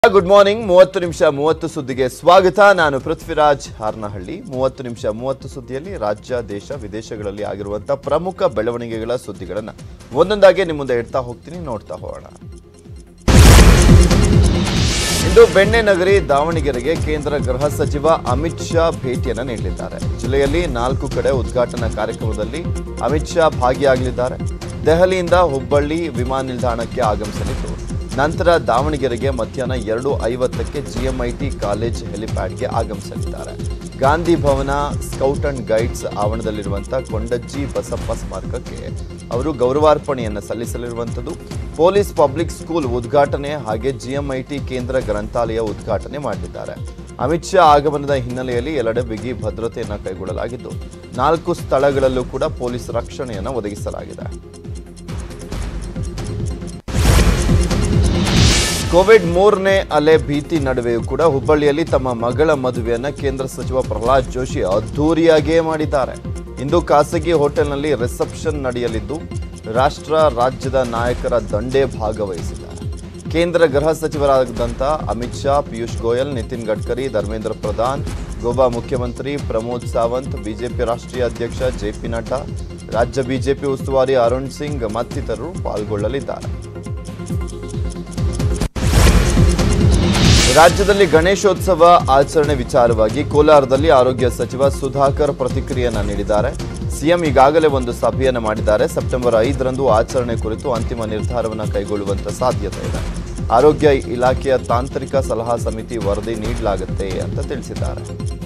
Good morning ಮೂವತ್ತು ನಿಮಿಷ ಮೂವತ್ತು ಸುದ್ದಿಗೆ ಸ್ವಾಗತ ನಾನು ಪೃಥ್ವಿರಾಜ್ ಹಾರ್ನಹಳ್ಳಿ ಮೂವತ್ತು ನಿಮಿಷ ಮೂವತ್ತು ಸುದ್ದಿಯಲ್ಲಿ ರಾಜ್ಯ ದೇಶ ವಿದೇಶಗಳಲ್ಲಿ ಆಗಿರುವಂತಹ ಪ್ರಮುಖ ಬೆಳವಣಿಗೆಗಳ ಸುದ್ದಿಗಳನ್ನ ಒಂದೊಂದಾಗಿ ನಿಮ್ಮ ಮುಂದೆ ಇಡ್ತಾ ಹೋಗ್ತೀನಿ ನೋಡ್ತಾ ಹೋಗೋಣ ಇಂದು ಬೆಣ್ಣೆ ನಗರಿ ದಾವಣಗೆರೆಗೆ ಕೇಂದ್ರ ಗೃಹ ಸಚಿವ ಅಮಿತ್ ಶಾ ಭೇಟಿಯನ್ನ ನೀಡಲಿದ್ದಾರೆ ಜಿಲ್ಲೆಯಲ್ಲಿ ನಾಲ್ಕು ಕಡೆ ಉದ್ಘಾಟನಾ ಕಾರ್ಯಕ್ರಮದಲ್ಲಿ ಅಮಿತ್ ಶಾ ಭಾಗಿಯಾಗಲಿದ್ದಾರೆ ದೆಹಲಿಯಿಂದ ಹುಬ್ಬಳ್ಳಿ ವಿಮಾನ ನಿಲ್ದಾಣಕ್ಕೆ ಆಗಮಿಸಲಿದ್ದು ನಂತರ ದಾವಣಗೆರೆಗೆ ಮಧ್ಯಾಹ್ನ ಎರಡು ಐವತ್ತಕ್ಕೆ ಜಿಎಂಐಟಿ ಕಾಲೇಜ್ ಹೆಲಿಪ್ಯಾಡ್ಗೆ ಆಗಮಿಸಲಿದ್ದಾರೆ Gandhi Bhavan scout and guides ಆವರಣದಲ್ಲಿರುವಂತಹ ಕೊಂಡಜ್ಜಿ ಬಸಪ್ಪ ಸ್ಮಾರಕಕ್ಕೆ ಅವರು ಗೌರವಾರ್ಪಣೆಯನ್ನು ಸಲ್ಲಿಸಲಿರುವಂಥದ್ದು ಪೊಲೀಸ್ ಪಬ್ಲಿಕ್ ಸ್ಕೂಲ್ ಉದ್ಘಾಟನೆ ಹಾಗೆ ಜಿಎಂಐಟಿ ಕೇಂದ್ರ ಗ್ರಂಥಾಲಯ ಉದ್ಘಾಟನೆ ಮಾಡಲಿದ್ದಾರೆ ಅಮಿತ್ ಶಾ ಆಗಮನದ ಹಿನ್ನೆಲೆಯಲ್ಲಿ ಎಲ್ಲೆಡೆ ಬಿಗಿ ಭದ್ರತೆಯನ್ನು ಕೈಗೊಳ್ಳಲಾಗಿದ್ದು ನಾಲ್ಕು ಸ್ಥಳಗಳಲ್ಲೂ ಕೂಡ ಪೊಲೀಸ್ ರಕ್ಷಣೆಯನ್ನು ಒದಗಿಸಲಾಗಿದೆ ಕೋವಿಡ್ ಮೂರನೇ ಅಲೆ ಭೀತಿ ನಡುವೆಯೂ ಕೂಡ ಹುಬ್ಬಳ್ಳಿಯಲ್ಲಿ ತಮ್ಮ ಮಗಳ ಮದುವೆಯನ್ನ ಕೇಂದ್ರ ಸಚಿವ ಪ್ರಹ್ಲಾದ್ ಜೋಶಿ ಅದ್ಧೂರಿಯಾಗಿಯೇ ಮಾಡಿದ್ದಾರೆ ಇಂದು ಖಾಸಗಿ ಹೋಟೆಲ್ನಲ್ಲಿ ರಿಸೆಪ್ಷನ್ ನಡೆಯಲಿದ್ದು ರಾಷ್ಟ್ರ ರಾಜ್ಯದ ನಾಯಕರ ದಂಡೇ ಭಾಗವಹಿಸಿದ್ದಾರೆ ಕೇಂದ್ರ ಗೃಹ ಸಚಿವರಾದಂಥ ಅಮಿತ್ ಶಾ ಪಿಯೂಷ್ ಗೋಯಲ್ ನಿತಿನ್ ಗಡ್ಕರಿ ಧರ್ಮೇಂದ್ರ ಪ್ರಧಾನ್ ಗೋವಾ ಮುಖ್ಯಮಂತ್ರಿ ಪ್ರಮೋದ್ ಸಾವಂತ್ ಬಿಜೆಪಿ ರಾಷ್ಟ್ರೀಯ ಅಧ್ಯಕ್ಷ ಜೆಪಿ ನಡ್ಡಾ ರಾಜ್ಯ ಬಿಜೆಪಿ ಉಸ್ತುವಾರಿ ಅರುಣ್ ಸಿಂಗ್ ಮತ್ತಿತರರು ಪಾಲ್ಗೊಳ್ಳಲಿದ್ದಾರೆ ರಾಜ್ಯದಲ್ಲಿ ಗಣೇಶೋತ್ಸವ ಆಚರಣೆ ವಿಚಾರವಾಗಿ ಕೋಲಾರದಲ್ಲಿ ಆರೋಗ್ಯ ಸಚಿವ ಸುಧಾಕರ್ ಪ್ರತಿಕ್ರಿಯೆಯನ್ನ ನೀಡಿದ್ದಾರೆ ಸಿಎಂ ಈಗಾಗಲೇ ಒಂದು ಸಭೆಯನ್ನು ಮಾಡಿದ್ದಾರೆ ಸೆಪ್ಟೆಂಬರ್ ಐದರಂದು ಆಚರಣೆ ಕುರಿತು ಅಂತಿಮ ನಿರ್ಧಾರವನ್ನು ಕೈಗೊಳ್ಳುವಂತ ಸಾಧ್ಯತೆ ಇದೆ ಆರೋಗ್ಯ ಇಲಾಖೆಯ ತಾಂತ್ರಿಕ ಸಲಹಾ ಸಮಿತಿ ವರದಿ ನೀಡಲಾಗುತ್ತೆ ಅಂತ ತಿಳಿಸಿದ್ದಾರೆ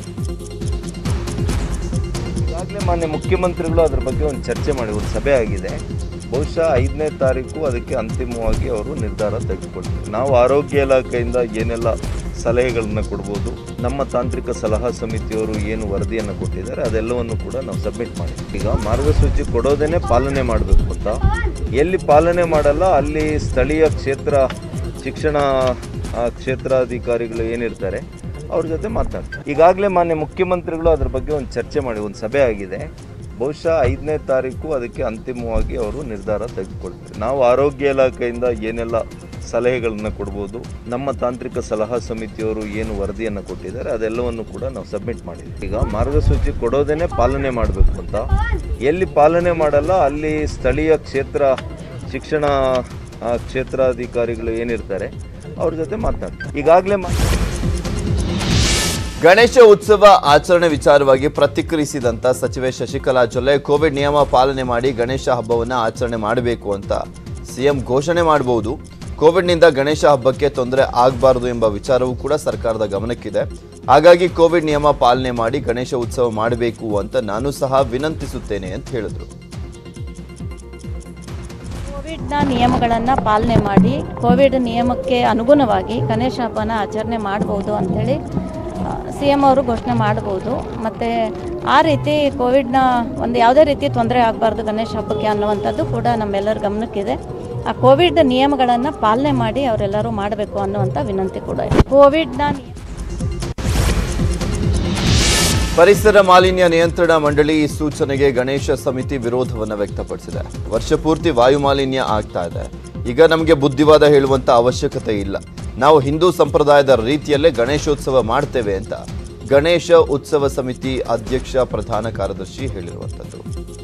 ಈಗಾಗಲೇ ಮಾನ್ಯ ಮುಖ್ಯಮಂತ್ರಿಗಳು ಅದ್ರ ಬಗ್ಗೆ ಒಂದು ಚರ್ಚೆ ಮಾಡಿ ಒಂದು ಸಭೆ ಆಗಿದೆ ಬಹುಶಃ ಐದನೇ ತಾರೀಕು ಅದಕ್ಕೆ ಅಂತಿಮವಾಗಿ ಅವರು ನಿರ್ಧಾರ ತೆಗೆದುಕೊಳ್ತಾರೆ ನಾವು ಆರೋಗ್ಯ ಇಲಾಖೆಯಿಂದ ಏನೆಲ್ಲ ಸಲಹೆಗಳನ್ನು ಕೊಡ್ಬೋದು ನಮ್ಮ ತಾಂತ್ರಿಕ ಸಲಹಾ ಸಮಿತಿಯವರು ಏನು ವರದಿಯನ್ನು ಕೊಟ್ಟಿದ್ದಾರೆ ಅದೆಲ್ಲವನ್ನು ಕೂಡ ನಾವು ಸಬ್ಮಿಟ್ ಮಾಡಿ ಈಗ ಮಾರ್ಗಸೂಚಿ ಕೊಡೋದೇನೆ ಪಾಲನೆ ಮಾಡಬೇಕು ಅಂತ ಎಲ್ಲಿ ಪಾಲನೆ ಮಾಡಲ್ಲ ಅಲ್ಲಿ ಸ್ಥಳೀಯ ಕ್ಷೇತ್ರ ಶಿಕ್ಷಣ ಆ, ಕ್ಷೇತ್ರಾಧಿಕಾರಿಗಳು ಏನಿರ್ತಾರೆ ಅವ್ರ ಜೊತೆ ಮಾತನಾಡ್ತಾರೆ ಈಗಾಗಲೇ ಮಾನ್ಯ ಮುಖ್ಯಮಂತ್ರಿಗಳು ಅದ್ರ ಬಗ್ಗೆ ಒಂದು ಚರ್ಚೆ ಮಾಡಿ ಒಂದು ಸಭೆ ಆಗಿದೆ ಬಹುಶಃ ಐದನೇ ತಾರೀಕು ಅದಕ್ಕೆ ಅಂತಿಮವಾಗಿ ಅವರು ನಿರ್ಧಾರ ತೆಗೆದುಕೊಳ್ತಾರೆ ನಾವು ಆರೋಗ್ಯ ಇಲಾಖೆಯಿಂದ ಏನೆಲ್ಲ ಸಲಹೆಗಳನ್ನು ಕೊಡ್ಬೋದು ನಮ್ಮ ತಾಂತ್ರಿಕ ಸಲಹಾ ಸಮಿತಿಯವರು ಏನು ವರದಿಯನ್ನು ಕೊಟ್ಟಿದ್ದಾರೆ ಅದೆಲ್ಲವನ್ನು ಕೂಡ ನಾವು ಸಬ್ಮಿಟ್ ಮಾಡಿದ್ವಿ ಈಗ ಮಾರ್ಗಸೂಚಿ ಕೊಡೋದೇನೆ ಪಾಲನೆ ಮಾಡಬೇಕು ಅಂತ ಎಲ್ಲಿ ಪಾಲನೆ ಮಾಡಲ್ಲ ಅಲ್ಲಿ ಸ್ಥಳೀಯ ಕ್ಷೇತ್ರ ಶಿಕ್ಷಣ ಆ, ಕ್ಷೇತ್ರಾಧಿಕಾರಿಗಳು ಏನಿರ್ತಾರೆ ಅವ್ರ ಜೊತೆ ಮಾತನಾಡ್ತಾರೆ ಈಗಾಗಲೇ ಮಾ ಗಣೇಶ ಉತ್ಸವ ಆಚರಣೆ ವಿಚಾರವಾಗಿ ಪ್ರತಿಕ್ರಿಯಿಸಿದಂತ ಸಚಿವೆ ಶಶಿಕಲಾ ಜೊಲ್ಲೆ ಕೋವಿಡ್ ನಿಯಮ ಪಾಲನೆ ಮಾಡಿ ಗಣೇಶ ಹಬ್ಬವನ್ನ ಆಚರಣೆ ಮಾಡಬೇಕು ಅಂತ ಸಿಎಂ ಘೋಷಣೆ ಮಾಡಬಹುದು ಕೋವಿಡ್ನಿಂದ ಗಣೇಶ ಹಬ್ಬಕ್ಕೆ ತೊಂದರೆ ಆಗಬಾರದು ಎಂಬ ವಿಚಾರವೂ ಕೂಡ ಸರ್ಕಾರದ ಗಮನಕ್ಕಿದೆ ಹಾಗಾಗಿ ಕೋವಿಡ್ ನಿಯಮ ಪಾಲನೆ ಮಾಡಿ ಗಣೇಶ ಉತ್ಸವ ಮಾಡಬೇಕು ಅಂತ ನಾನು ಸಹ ವಿನಂತಿಸುತ್ತೇನೆ ಅಂತ ಹೇಳಿದ್ರು ಕೋವಿಡ್ನ ನಿಯಮಗಳನ್ನು ಪಾಲನೆ ಮಾಡಿ ಕೋವಿಡ್ ನಿಯಮಕ್ಕೆ ಅನುಗುಣವಾಗಿ ಗಣೇಶ ಹಬ್ಬನ ಆಚರಣೆ ಮಾಡ್ಬೋದು ಅಂಥೇಳಿ ಸಿ ಎಮ್ ಅವರು ಘೋಷಣೆ ಮಾಡ್ಬೋದು ಮತ್ತು ಆ ರೀತಿ ಕೋವಿಡ್ನ ಒಂದು ಯಾವುದೇ ರೀತಿ ತೊಂದರೆ ಆಗಬಾರ್ದು ಗಣೇಶ ಹಬ್ಬಕ್ಕೆ ಅನ್ನುವಂಥದ್ದು ಕೂಡ ನಮ್ಮೆಲ್ಲರ ಗಮನಕ್ಕಿದೆ ಆ ಕೋವಿಡ್ ನಿಯಮಗಳನ್ನು ಪಾಲನೆ ಮಾಡಿ ಅವರೆಲ್ಲರೂ ಮಾಡಬೇಕು ಅನ್ನುವಂಥ ವಿನಂತಿ ಕೂಡ ಇದೆ ಕೋವಿಡ್ನ ನಿಯಮ ಪರಿಸರ ಮಾಲಿನ್ಯ ನಿಯಂತ್ರಣ ಮಂಡಳಿ ಈ ಸೂಚನೆಗೆ ಗಣೇಶ ಸಮಿತಿ ವಿರೋಧವನ್ನು ವ್ಯಕ್ತಪಡಿಸಿದೆ ವರ್ಷ ಪೂರ್ತಿ ವಾಯು ಮಾಲಿನ್ಯ ಆಗ್ತಾ ಇದೆ ಈಗ ನಮಗೆ ಬುದ್ಧಿವಾದ ಹೇಳುವಂತ ಅವಶ್ಯಕತೆ ಇಲ್ಲ ನಾವು ಹಿಂದೂ ಸಂಪ್ರದಾಯದ ರೀತಿಯಲ್ಲೇ ಗಣೇಶೋತ್ಸವ ಮಾಡ್ತೇವೆ ಅಂತ ಗಣೇಶ ಉತ್ಸವ ಸಮಿತಿ ಅಧ್ಯಕ್ಷ ಪ್ರಧಾನ ಕಾರ್ಯದರ್ಶಿ ಹೇಳಿರುವಂಥದ್ದು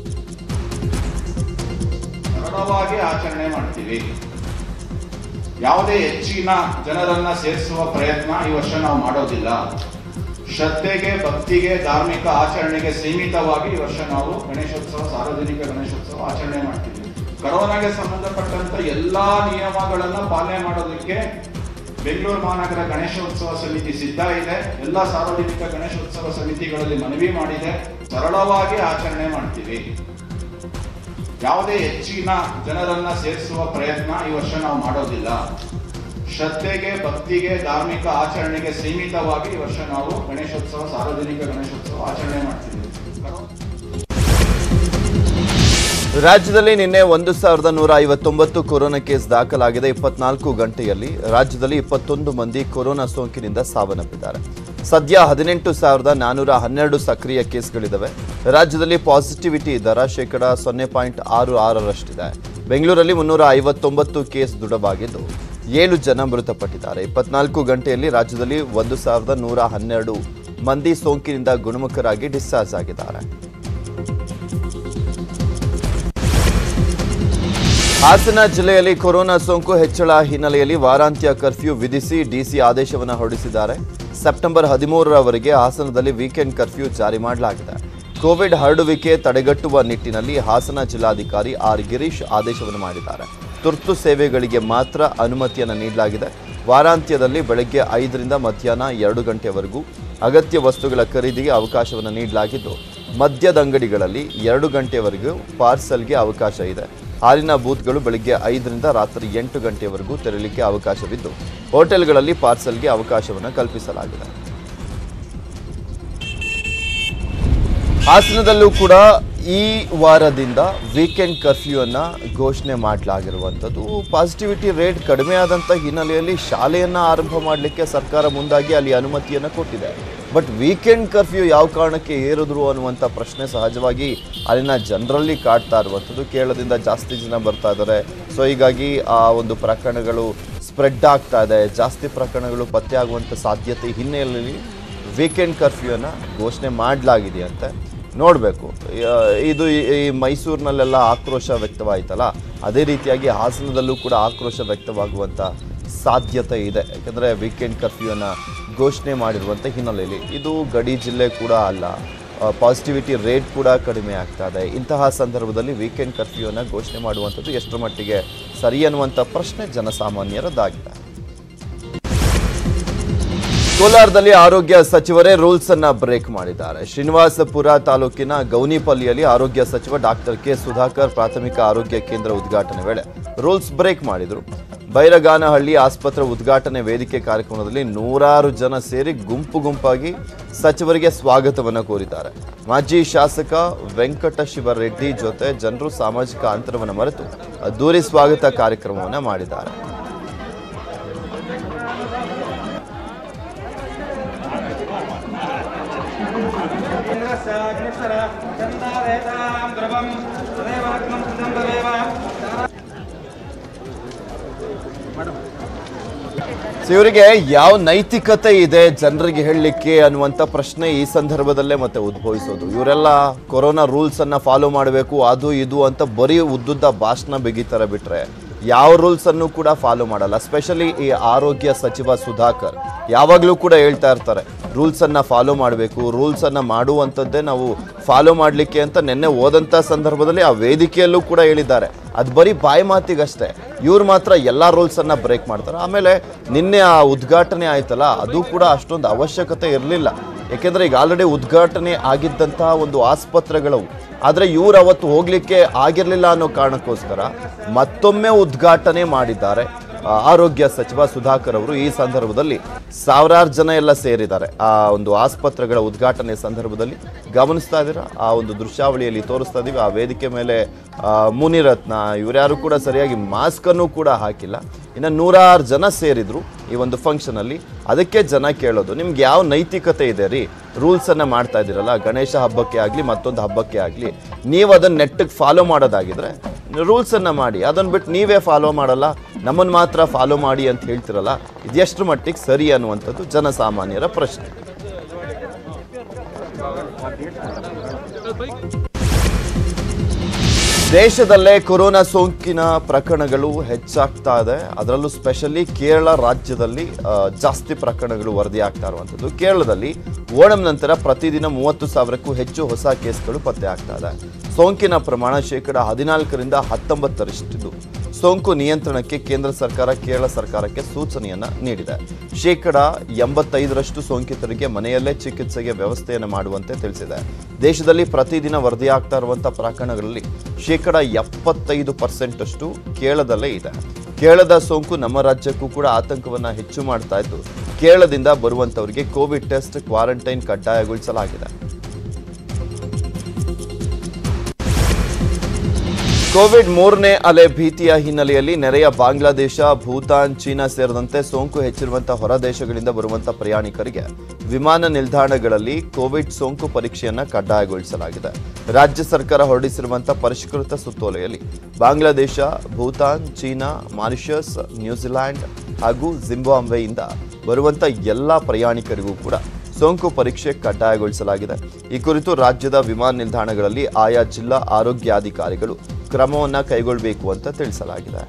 ಸರಳವಾಗಿ ಆಚರಣೆ ಮಾಡ್ತೀವಿ ಯಾವುದೇ ಹೆಚ್ಚಿನ ಜನರನ್ನ ಸೇರಿಸುವ ಪ್ರಯತ್ನ ಈ ವರ್ಷ ನಾವು ಮಾಡೋದಿಲ್ಲ ಶ್ರದ್ಧೆಗೆ ಭಕ್ತಿಗೆ ಧಾರ್ಮಿಕ ಆಚರಣೆಗೆ ಸೀಮಿತವಾಗಿ ಈ ವರ್ಷ ನಾವು ಗಣೇಶೋತ್ಸವ ಸಾರ್ವಜನಿಕ ಗಣೇಶೋತ್ಸವ ಆಚರಣೆ ಮಾಡ್ತೀವಿ ಕರೋನಾಗೆ ಸಂಬಂಧಪಟ್ಟಂತ ಎಲ್ಲಾ ನಿಯಮಗಳನ್ನ ಪಾಲನೆ ಮಾಡೋದಕ್ಕೆ ಬೆಂಗಳೂರು ಮಹಾನಗರ ಗಣೇಶೋತ್ಸವ ಸಮಿತಿ ಸಿದ್ಧ ಇದೆ ಎಲ್ಲ ಸಾರ್ವಜನಿಕ ಗಣೇಶೋತ್ಸವ ಸಮಿತಿಗಳಲ್ಲಿ ಮನವಿ ಮಾಡಿದೆ ಸರಳವಾಗಿ ಆಚರಣೆ ಮಾಡ್ತೀವಿ ಯಾವುದೇ ಹೆಚ್ಚಿನ ಜನರನ್ನ ಸೇರಿಸುವ ಪ್ರಯತ್ನ ಈ ವರ್ಷ ನಾವು ಮಾಡೋದಿಲ್ಲ ಶ್ರದ್ಧೆಗೆ ಭಕ್ತಿಗೆ ಧಾರ್ಮಿಕ ಆಚರಣೆಗೆ ಸೀಮಿತವಾಗಿ ಈ ವರ್ಷ ನಾವು ಗಣೇಶೋತ್ಸವ ಸಾರ್ವಜನಿಕ ಗಣೇಶೋತ್ಸವ ಆಚರಣೆ ಮಾಡ್ತೀವಿ ರಾಜ್ಯದಲ್ಲಿ ನಿನ್ನೆ ಒಂದು ಸಾವಿರದ ನೂರ ಐವತ್ತೊಂಬತ್ತು ಕೊರೋನಾ ಕೇಸ್ ದಾಖಲಾಗಿದೆ ಇಪ್ಪತ್ನಾಲ್ಕು ಗಂಟೆಯಲ್ಲಿ ರಾಜ್ಯದಲ್ಲಿ ಇಪ್ಪತ್ತೊಂದು ಮಂದಿ ಕೊರೋನಾ ಸೋಂಕಿನಿಂದ ಸಾವನ್ನಪ್ಪಿದ್ದಾರೆ ಸದ್ಯ ಹದಿನೆಂಟು ಸಾವಿರದ ನಾನೂರ ಹನ್ನೆರಡು ಸಕ್ರಿಯ ಕೇಸ್ಗಳಿದ್ದಾವೆ ರಾಜ್ಯದಲ್ಲಿ ಪಾಸಿಟಿವಿಟಿ ದರ ಶೇಕಡ ಸೊನ್ನೆ ಪಾಯಿಂಟ್ ಆರು ಆರರಷ್ಟಿದೆ ಬೆಂಗಳೂರಲ್ಲಿ ಮುನ್ನೂರ ಐವತ್ತೊಂಬತ್ತು ಕೇಸ್ ದೃಢವಾಗಿದ್ದು ಏಳು ಜನ ಮೃತಪಟ್ಟಿದ್ದಾರೆ ಇಪ್ಪತ್ನಾಲ್ಕು ಗಂಟೆಯಲ್ಲಿ ರಾಜ್ಯದಲ್ಲಿ ಒಂದು ಸಾವಿರದ ನೂರ ಹನ್ನೆರಡು ಮಂದಿ ಸೋಂಕಿನಿಂದ ಗುಣಮುಖರಾಗಿ ಡಿಸ್ಚಾರ್ಜ್ ಆಗಿದ್ದಾರೆ ಹಾಸನ ಜಿಲ್ಲೆಯಲ್ಲಿ ಕೊರೋನಾ ಸೋಂಕು ಹೆಚ್ಚಳ ಹಿನ್ನೆಲೆಯಲ್ಲಿ ವಾರಾಂತ್ಯ ಕರ್ಫ್ಯೂ ವಿಧಿಸಿ ಡಿಸಿ ಆದೇಶವನ್ನು ಹೊರಡಿಸಿದ್ದಾರೆ ಸೆಪ್ಟೆಂಬರ್ ಹದಿಮೂರರವರೆಗೆ ಹಾಸನದಲ್ಲಿ ವೀಕೆಂಡ್ ಕರ್ಫ್ಯೂ ಜಾರಿ ಮಾಡಲಾಗಿದೆ ಕೋವಿಡ್ ಹರಡುವಿಕೆ ತಡೆಗಟ್ಟುವ ನಿಟ್ಟಿನಲ್ಲಿ ಹಾಸನ ಜಿಲ್ಲಾಧಿಕಾರಿ ಆರ್ ಗಿರೀಶ್ ಆದೇಶವನ್ನು ಮಾಡಿದ್ದಾರೆ ತುರ್ತು ಸೇವೆಗಳಿಗೆ ಮಾತ್ರ ಅನುಮತಿಯನ್ನು ನೀಡಲಾಗಿದೆ ವಾರಾಂತ್ಯದಲ್ಲಿ ಬೆಳಗ್ಗೆ ಐದರಿಂದ ಮಧ್ಯಾಹ್ನ ಎರಡು ಗಂಟೆವರೆಗೂ ಅಗತ್ಯ ವಸ್ತುಗಳ ಖರೀದಿಗೆ ಅವಕಾಶವನ್ನು ನೀಡಲಾಗಿದ್ದು ಮದ್ಯದ ಅಂಗಡಿಗಳಲ್ಲಿ ಎರಡು ಗಂಟೆವರೆಗೂ ಪಾರ್ಸಲ್ಗೆ ಅವಕಾಶ ಇದೆ ಹಾಲಿನ ಬೂತ್ಗಳು ಬೆಳಿಗ್ಗೆ ಐದರಿಂದ ರಾತ್ರಿ ಎಂಟು ಗಂಟೆವರೆಗೂ ತೆರಳಿಕ್ಕೆ ಅವಕಾಶವಿದ್ದು ಹೋಟೆಲ್ಗಳಲ್ಲಿ ಪಾರ್ಸಲ್ಗೆ ಅವಕಾಶವನ್ನು ಕಲ್ಪಿಸಲಾಗಿದೆ ಹಾಸನದಲ್ಲೂ ಕೂಡ ಈ ವಾರದಿಂದ ವೀಕೆಂಡ್ ಕರ್ಫ್ಯೂ ಅನ್ನ ಘೋಷಣೆ ಮಾಡಲಾಗಿರುವಂಥದ್ದು ಪಾಸಿಟಿವಿಟಿ ರೇಟ್ ಕಡಿಮೆ ಆದಂಥ ಹಿನ್ನೆಲೆಯಲ್ಲಿ ಶಾಲೆಯನ್ನ ಆರಂಭ ಮಾಡಲಿಕ್ಕೆ ಸರ್ಕಾರ ಮುಂದಾಗಿ ಅಲ್ಲಿ ಅನುಮತಿಯನ್ನು ಕೊಟ್ಟಿದೆ ಬಟ್ ವೀಕೆಂಡ್ ಕರ್ಫ್ಯೂ ಯಾವ ಕಾರಣಕ್ಕೆ ಏರಿದ್ರು ಅನ್ನುವಂಥ ಪ್ರಶ್ನೆ ಸಹಜವಾಗಿ ಅಲ್ಲಿನ ಜನರಲ್ಲಿ ಕಾಡ್ತಾ ಇರುವಂಥದ್ದು ಕೇರಳದಿಂದ ಜಾಸ್ತಿ ಜನ ಬರ್ತಾ ಇದ್ದಾರೆ ಸೊ ಹೀಗಾಗಿ ಆ ಒಂದು ಪ್ರಕರಣಗಳು ಸ್ಪ್ರೆಡ್ ಆಗ್ತಾ ಇದೆ ಜಾಸ್ತಿ ಪ್ರಕರಣಗಳು ಪತ್ತೆ ಆಗುವಂಥ ಸಾಧ್ಯತೆ ಹಿನ್ನೆಲೆಯಲ್ಲಿ ವೀಕೆಂಡ್ ಕರ್ಫ್ಯೂನ ಘೋಷಣೆ ಮಾಡಲಾಗಿದೆ ಅಂತೆ ನೋಡಬೇಕು ಇದು ಈ- ಈ ಮೈಸೂರಿನಲ್ಲೆಲ್ಲ ಆಕ್ರೋಶ ವ್ಯಕ್ತವಾಯ್ತಲ್ಲ ಅದೇ ರೀತಿಯಾಗಿ ಹಾಸನದಲ್ಲೂ ಕೂಡ ಆಕ್ರೋಶ ವ್ಯಕ್ತವಾಗುವಂಥ ಸಾಧ್ಯತೆ ಇದೆ ಯಾಕಂದರೆ ವೀಕೆಂಡ್ ಕರ್ಫ್ಯೂನ ಘೋಷಣೆ ಮಾಡಿರುವಂಥ ಹಿನ್ನೆಲೆಯಲ್ಲಿ ಇದು ಗಡಿ ಜಿಲ್ಲೆ ಕೂಡ ಅಲ್ಲ ಪಾಸಿಟಿವಿಟಿ ರೇಟ್ ಕೂಡ ಕಡಿಮೆ ಆಗ್ತಾ ಇದೆ ಇಂತಹ ಸಂದರ್ಭದಲ್ಲಿ ವೀಕೆಂಡ್ ಕರ್ಫ್ಯೂನ ಘೋಷಣೆ ಮಾಡುವಂಥದ್ದು ಎಷ್ಟರ ಮಟ್ಟಿಗೆ ಸರಿ ಅನ್ನುವಂಥ ಪ್ರಶ್ನೆ ಜನಸಾಮಾನ್ಯರದ್ದಾಗಿದೆ ಕೋಲಾರದಲ್ಲಿ ಆರೋಗ್ಯ ಸಚಿವರೇ ರೂಲ್ಸ್ ಅನ್ನ ಬ್ರೇಕ್ ಮಾಡಿದ್ದಾರೆ ಶ್ರೀನಿವಾಸಪುರ ತಾಲೂಕಿನ ಗೌನಿಪಲ್ಲಿಯಲ್ಲಿ ಆರೋಗ್ಯ ಸಚಿವ ಡಾಕ್ಟರ್ ಕೆ ಸುಧಾಕರ್ ಪ್ರಾಥಮಿಕ ಆರೋಗ್ಯ ಕೇಂದ್ರ ಉದ್ಘಾಟನೆ ವೇಳೆ ರೂಲ್ಸ್ ಬ್ರೇಕ್ ಮಾಡಿದರು ಬೈರಗಾನಹಳ್ಳಿ ಆಸ್ಪತ್ರೆ ಉದ್ಘಾಟನೆ ವೇದಿಕೆ ಕಾರ್ಯಕ್ರಮದಲ್ಲಿ ನೂರಾರು ಜನ ಸೇರಿ ಗುಂಪು ಗುಂಪಾಗಿ ಸಚಿವರಿಗೆ ಸ್ವಾಗತವನ್ನು ಕೋರಿದ್ದಾರೆ ಮಾಜಿ ಶಾಸಕ ವೆಂಕಟ ಶಿವರೆಡ್ಡಿ ಜೊತೆ ಜನರು ಸಾಮಾಜಿಕ ಅಂತರವನ್ನು ಮರೆತು ಅದ್ದೂರಿ ಸ್ವಾಗತ ಕಾರ್ಯಕ್ರಮವನ್ನು ಮಾಡಿದ್ದಾರೆ ಸೊ ಇವರಿಗೆ ಯಾವ ನೈತಿಕತೆ ಇದೆ ಜನರಿಗೆ ಹೇಳಲಿಕ್ಕೆ ಅನ್ನುವಂಥ ಪ್ರಶ್ನೆ ಈ ಸಂದರ್ಭದಲ್ಲೇ ಮತ್ತೆ ಉದ್ಭವಿಸೋದು ಇವರೆಲ್ಲ ಕೊರೋನಾ ರೂಲ್ಸ್ ಅನ್ನ ಫಾಲೋ ಮಾಡಬೇಕು ಅದು ಇದು ಅಂತ ಬರೀ ಉದ್ದುದ್ದ ಭಾಷಣ ಬಿಗಿತಾರೆ ಬಿಟ್ರೆ ಯಾವ ರೂಲ್ಸ್ ಅನ್ನು ಕೂಡ ಫಾಲೋ ಮಾಡಲ್ಲ ಸ್ಪೆಷಲಿ ಈ ಆರೋಗ್ಯ ಸಚಿವ ಸುಧಾಕರ್ ಯಾವಾಗಲೂ ಕೂಡ ಹೇಳ್ತಾ ಇರ್ತಾರೆ ರೂಲ್ಸ್ ಅನ್ನ ಫಾಲೋ ಮಾಡಬೇಕು ರೂಲ್ಸ್ ಅನ್ನ ಮಾಡುವಂಥದ್ದೇ ನಾವು ಫಾಲೋ ಮಾಡಲಿಕ್ಕೆ ಅಂತ ನಿನ್ನೆ ಹೋದಂಥ ಸಂದರ್ಭದಲ್ಲಿ ಆ ವೇದಿಕೆಯಲ್ಲೂ ಕೂಡ ಹೇಳಿದ್ದಾರೆ ಅದು ಬರೀ ಬಾಯಿ ಮಾತಿಗಷ್ಟೇ ಇವ್ರು ಮಾತ್ರ ಎಲ್ಲ ರೂಲ್ಸನ್ನು ಬ್ರೇಕ್ ಮಾಡ್ತಾರೆ ಆಮೇಲೆ ನಿನ್ನೆ ಆ ಉದ್ಘಾಟನೆ ಆಯ್ತಲ್ಲ ಅದು ಕೂಡ ಅಷ್ಟೊಂದು ಅವಶ್ಯಕತೆ ಇರಲಿಲ್ಲ ಯಾಕೆಂದರೆ ಈಗ ಆಲ್ರೆಡಿ ಉದ್ಘಾಟನೆ ಆಗಿದ್ದಂತಹ ಒಂದು ಆಸ್ಪತ್ರೆಗಳವು ಆದರೆ ಇವ್ರು ಅವತ್ತು ಹೋಗಲಿಕ್ಕೆ ಆಗಿರಲಿಲ್ಲ ಅನ್ನೋ ಕಾರಣಕ್ಕೋಸ್ಕರ ಮತ್ತೊಮ್ಮೆ ಉದ್ಘಾಟನೆ ಮಾಡಿದ್ದಾರೆ ಆ, ಆರೋಗ್ಯ ಸಚಿವ ಸುಧಾಕರ್ ಅವರು ಈ ಸಂದರ್ಭದಲ್ಲಿ ಸಾವಿರಾರು ಜನ ಎಲ್ಲ ಸೇರಿದ್ದಾರೆ ಆ ಒಂದು ಆಸ್ಪತ್ರೆಗಳ ಉದ್ಘಾಟನೆ ಸಂದರ್ಭದಲ್ಲಿ ಗಮನಿಸ್ತಾ ಇದ್ದೀರಾ ಆ ಒಂದು ದೃಶ್ಯಾವಳಿಯಲ್ಲಿ ತೋರಿಸ್ತಾ ಇದೀವಿ ಆ ವೇದಿಕೆ ಮೇಲೆ ಆ, ಮುನಿರತ್ನ ಇವರ್ಯಾರು ಕೂಡ ಸರಿಯಾಗಿ ಮಾಸ್ಕನ್ನು ಕೂಡ ಹಾಕಿಲ್ಲ ಇನ್ನು ನೂರಾರು ಜನ ಸೇರಿದ್ರು ಈ ಒಂದು ಫಂಕ್ಷನಲ್ಲಿ ಅದಕ್ಕೆ ಜನ ಕೇಳೋದು ನಿಮ್ಗೆ ಯಾವ ನೈತಿಕತೆ ಇದೆ ರೀ ರೂಲ್ಸನ್ನು ಮಾಡ್ತಾ ಇದ್ದೀರಲ್ಲ ಗಣೇಶ ಹಬ್ಬಕ್ಕೆ ಆಗಲಿ ಮತ್ತೊಂದು ಹಬ್ಬಕ್ಕೆ ಆಗಲಿ ನೀವು ಅದನ್ನು ನೆಟ್ಟಿಗೆ ಫಾಲೋ ಮಾಡೋದಾಗಿದ್ರೆ ರೂಲ್ಸನ್ನು ಮಾಡಿ ಅದನ್ನು ಬಿಟ್ಟು ನೀವೇ ಫಾಲೋ ಮಾಡಲ್ಲ ನಮ್ಮನ್ನು ಮಾತ್ರ ಫಾಲೋ ಮಾಡಿ ಅಂತ ಹೇಳ್ತಿರಲ್ಲ ಇದೆಷ್ಟು ಮಟ್ಟಿಗೆ ಸರಿ ಅನ್ನುವಂಥದ್ದು ಜನಸಾಮಾನ್ಯರ ಪ್ರಶ್ನೆ ದೇಶದಲ್ಲೇ ಕೊರೋನಾ ಸೋಂಕಿನ ಪ್ರಕರಣಗಳು ಹೆಚ್ಚಾಗ್ತಾ ಇದೆ ಅದರಲ್ಲೂ ಸ್ಪೆಷಲಿ ಕೇರಳ ರಾಜ್ಯದಲ್ಲಿ ಆ, ಜಾಸ್ತಿ ಪ್ರಕರಣಗಳು ವರದಿಯಾಗ್ತಾ ಇರುವಂಥದ್ದು ಕೇರಳದಲ್ಲಿ ಓಣಂ ನಂತರ ಪ್ರತಿದಿನ ಮೂವತ್ತು ಸಾವಿರಕ್ಕೂ ಹೆಚ್ಚು ಹೊಸ ಕೇಸ್ಗಳು ಪತ್ತೆ ಆಗ್ತಾ ಇದೆ ಸೋಂಕಿನ ಪ್ರಮಾಣ ಶೇಕಡ ಹದಿನಾಲ್ಕರಿಂದ ಹತ್ತೊಂಬತ್ತರಷ್ಟಿದ್ದು ಸೋಂಕು ನಿಯಂತ್ರಣಕ್ಕೆ ಕೇಂದ್ರ ಸರ್ಕಾರ ಕೇರಳ ಸರ್ಕಾರಕ್ಕೆ ಸೂಚನೆಯನ್ನ ನೀಡಿದೆ ಶೇಕಡ ಎಂಬತ್ತೈದರಷ್ಟು ಸೋಂಕಿತರಿಗೆ ಮನೆಯಲ್ಲೇ ಚಿಕಿತ್ಸೆಗೆ ವ್ಯವಸ್ಥೆಯನ್ನು ಮಾಡುವಂತೆ ತಿಳಿಸಿದೆ ದೇಶದಲ್ಲಿ ಪ್ರತಿದಿನ ವರದಿಯಾಗ್ತಾ ಇರುವಂತಹ ಪ್ರಕರಣಗಳಲ್ಲಿ ಶೇಕಡ ಎಪ್ಪತ್ತೈದು ಪರ್ಸೆಂಟ್ ಅಷ್ಟು ಕೇರಳದಲ್ಲೇ ಇದೆ ಕೇರಳದ ಸೋಂಕು ನಮ್ಮ ರಾಜ್ಯಕ್ಕೂ ಕೂಡ ಆತಂಕವನ್ನ ಹೆಚ್ಚು ಮಾಡ್ತಾ ಇದ್ದು ಕೇರಳದಿಂದ ಬರುವಂತವರಿಗೆ ಕೋವಿಡ್ ಟೆಸ್ಟ್ ಕ್ವಾರಂಟೈನ್ ಕಡ್ಡಾಯಗೊಳಿಸಲಾಗಿದೆ ಕೋವಿಡ್ ಮೂರನೇ ಅಲೆ ಭೀತಿಯ ಹಿನ್ನೆಲೆಯಲ್ಲಿ ನೆರೆಯ ಬಾಂಗ್ಲಾದೇಶ ಭೂತಾನ್ ಚೀನಾ ಸೇರಿದಂತೆ ಸೋಂಕು ಹೆಚ್ಚಿರುವಂತಹ ಹೊರ ದೇಶಗಳಿಂದ ಬರುವಂತಹ ಪ್ರಯಾಣಿಕರಿಗೆ ವಿಮಾನ ನಿಲ್ದಾಣಗಳಲ್ಲಿ ಕೋವಿಡ್ ಸೋಂಕು ಪರೀಕ್ಷೆಯನ್ನ ಕಡ್ಡಾಯಗೊಳಿಸಲಾಗಿದೆ ರಾಜ್ಯ ಸರ್ಕಾರ ಹೊರಡಿಸಿರುವಂತಹ ಪರಿಷ್ಕೃತ ಸುತ್ತೋಲೆಯಲ್ಲಿ Bangladesh Bhutan China Mauritius New Zealand ಹಾಗೂ ಜಿಂಬಾಬ್ವೆಯಿಂದ ಬರುವಂತ ಎಲ್ಲಾ ಪ್ರಯಾಣಿಕರಿಗೂ ಕೂಡ ಸೋಂಕು ಪರೀಕ್ಷೆ ಕಡ್ಡಾಯಗೊಳಿಸಲಾಗಿದೆ ಈ ಕುರಿತು ರಾಜ್ಯದ ವಿಮಾನ ನಿಲ್ದಾಣಗಳಲ್ಲಿ ಆಯಾ ಜಿಲ್ಲಾ ಆರೋಗ್ಯಾಧಿಕಾರಿಗಳು ಕ್ರಮವನ್ನ ಕೈಗೊಳ್ಳಬೇಕು ಅಂತ ತಿಳಿಸಲಾಗಿದೆ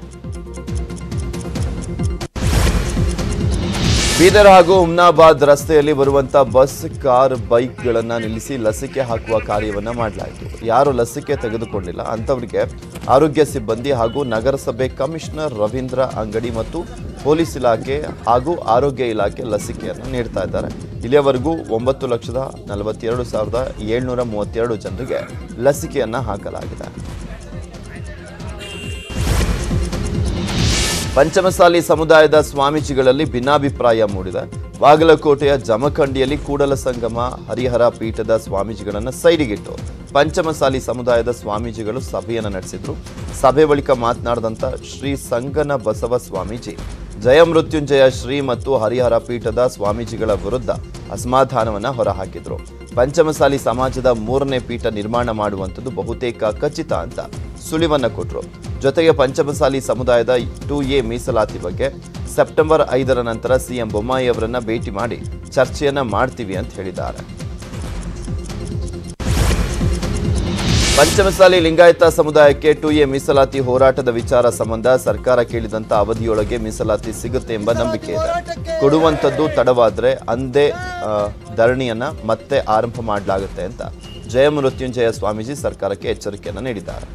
ಬೀದರ್ ಹಾಗೂ ಹುಮ್ನಾಬಾದ್ ರಸ್ತೆಯಲ್ಲಿ ಬರುವಂತ ಬಸ್ ಕಾರ್ ಬೈಕ್ಗಳನ್ನ ನಿಲ್ಲಿಸಿ ಲಸಿಕೆ ಹಾಕುವ ಕಾರ್ಯವನ್ನ ಮಾಡಲಾಯಿತು ಯಾರು ಲಸಿಕೆ ತೆಗೆದುಕೊಂಡಿಲ್ಲ ಅಂತವರಿಗೆ ಆರೋಗ್ಯ ಸಿಬ್ಬಂದಿ ಹಾಗೂ ನಗರಸಭೆ ಕಮಿಷನರ್ ರವೀಂದ್ರ ಅಂಗಡಿ ಮತ್ತು ಪೊಲೀಸ್ ಇಲಾಖೆ ಹಾಗೂ ಆರೋಗ್ಯ ಇಲಾಖೆ ಲಸಿಕೆಯನ್ನು ನೀಡ್ತಾ ಇದ್ದಾರೆ ಇಲ್ಲಿಯವರೆಗೂ ಒಂಬತ್ತು ಲಕ್ಷದ ನಲವತ್ತೆರಡು ಸಾವಿರದ ಏಳ್ನೂರ ಮೂವತ್ತೆರಡು ಜನರಿಗೆ ಲಸಿಕೆಯನ್ನ ಹಾಕಲಾಗಿದೆ ಪಂಚಮಸಾಲಿ ಸಮುದಾಯದ ಸ್ವಾಮೀಜಿಗಳಲ್ಲಿ ಭಿನ್ನಾಭಿಪ್ರಾಯ ಮೂಡಿದೆ ಬಾಗಲಕೋಟೆಯ ಜಮಖಂಡಿಯಲ್ಲಿ ಕೂಡಲ ಸಂಗಮ ಹರಿಹರ ಪೀಠದ ಸ್ವಾಮೀಜಿಗಳನ್ನು ಸೈಡಿಗಿಟ್ಟು ಪಂಚಮಸಾಲಿ ಸಮುದಾಯದ ಸ್ವಾಮೀಜಿಗಳು ಸಭೆಯನ್ನು ನಡೆಸಿದ್ರು ಸಭೆ ಬಳಿಕ ಮಾತನಾಡಿದಂಥ ಶ್ರೀ ಸಂಗನ ಬಸವ ಸ್ವಾಮೀಜಿ ಜಯಮೃತ್ಯುಂಜಯ ಶ್ರೀ ಮತ್ತು ಹರಿಹರ ಪೀಠದ ಸ್ವಾಮೀಜಿಗಳ ವಿರುದ್ಧ ಅಸಮಾಧಾನವನ್ನ ಹೊರಹಾಕಿದ್ರು ಪಂಚಮಸಾಲಿ ಸಮಾಜದ ಮೂರನೇ ಪೀಠ ನಿರ್ಮಾಣ ಮಾಡುವಂಥದ್ದು ಬಹುತೇಕ ಖಚಿತ ಅಂತ ಸುಳಿವನ್ನ ಕೊಟ್ರು ಜೊತೆಗೆ ಪಂಚಮಸಾಲಿ ಸಮುದಾಯದ ಟು ಎ ಮೀಸಲಾತಿ ಬಗ್ಗೆ ಸೆಪ್ಟೆಂಬರ್ ಐದರ ನಂತರ ಸಿಎಂ ಬೊಮ್ಮಾಯಿ ಅವರನ್ನ ಭೇಟಿ ಮಾಡಿ ಚರ್ಚೆಯನ್ನ ಮಾಡ್ತೀವಿ ಅಂತ ಹೇಳಿದ್ದಾರೆ ಪಂಚಮಸಾಲಿ ಲಿಂಗಾಯತ ಸಮುದಾಯಕ್ಕೆ ಟು ಎ ಮೀಸಲಾತಿ ಹೋರಾಟದ ವಿಚಾರ ಸಂಬಂಧ ಸರ್ಕಾರ ಕೇಳಿದಂತ ಅವಧಿಯೊಳಗೆ ಮೀಸಲಾತಿ ಸಿಗುತ್ತೆ ಎಂಬ ನಂಬಿಕೆ ಇದೆ ಕೊಡುವಂಥದ್ದು ತಡವಾದ್ರೆ ಅಂದೇ ಆ, ಧರಣಿಯನ್ನ ಮತ್ತೆ ಆರಂಭ ಮಾಡಲಾಗುತ್ತೆ ಅಂತ ಜಯಮೃತ್ಯುಂಜಯ ಸ್ವಾಮೀಜಿ ಸರ್ಕಾರಕ್ಕೆ ಎಚ್ಚರಿಕೆಯನ್ನ ನೀಡಿದ್ದಾರೆ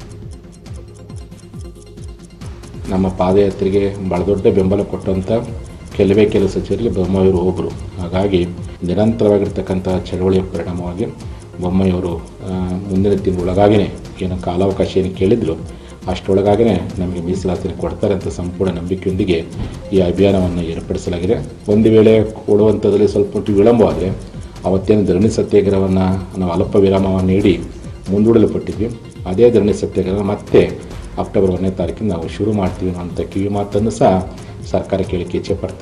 ನಮ್ಮ ಪಾದಯಾತ್ರೆಗೆ ಭಾಳ ದೊಡ್ಡ ಬೆಂಬಲ ಕೊಟ್ಟಂಥ ಕೆಲವೇ ಕೆಲವು ಸಚಿವರಿಗೆ ಬೊಮ್ಮಾಯಿಯವರು ಒಬ್ಬರು ಹಾಗಾಗಿ ನಿರಂತರವಾಗಿರ್ತಕ್ಕಂಥ ಚಳವಳಿಯ ಪರಿಣಾಮವಾಗಿ ಬೊಮ್ಮಾಯಿಯವರು ಆ, ಮುಂದಿನ ತಿಂಗಳೊಳಗಾಗಿನೇ ಏನು ಕಾಲಾವಕಾಶ ಏನು ಕೇಳಿದ್ರು ಅಷ್ಟರೊಳಗಾಗಿನೇ ನಮಗೆ ಮೀಸಲಾತಿನ ಕೊಡ್ತಾರೆ ಅಂತ ಸಂಪೂರ್ಣ ನಂಬಿಕೆಯೊಂದಿಗೆ ಈ ಅಭಿಯಾನವನ್ನು ಏರ್ಪಡಿಸಲಾಗಿದೆ ಒಂದು ವೇಳೆ ಕೊಡುವಂಥದ್ರಲ್ಲಿ ಸ್ವಲ್ಪ ಮಟ್ಟಿಗೆ ವಿಳಂಬವಾದರೆ ಅವತ್ತೇನು ಧರಣಿ ಸತ್ಯಾಗ್ರಹವನ್ನು ನಾವು ಅಲ್ಪ ವಿರಾಮವನ್ನು ನೀಡಿ ಮುಂದೂಡಲ್ಪಟ್ಟಿದ್ವಿ ಅದೇ ಧರಣಿ ಸತ್ಯಾಗ್ರಹ ಮತ್ತೆ ಅಕ್ಟೋಬರ್ ಒಂದನೇ ತಾರೀಕಿನ ನಾವು ಶುರು ಮಾಡ್ತೀವಿ ಅನ್ನೋಂಥ ಕಿವಿ ಮಾತನ್ನು ಸಹ ಸರ್ಕಾರ ಕೇಳಿಕೆ ಇಚ್ಛೆ ಪಡ್ತಾ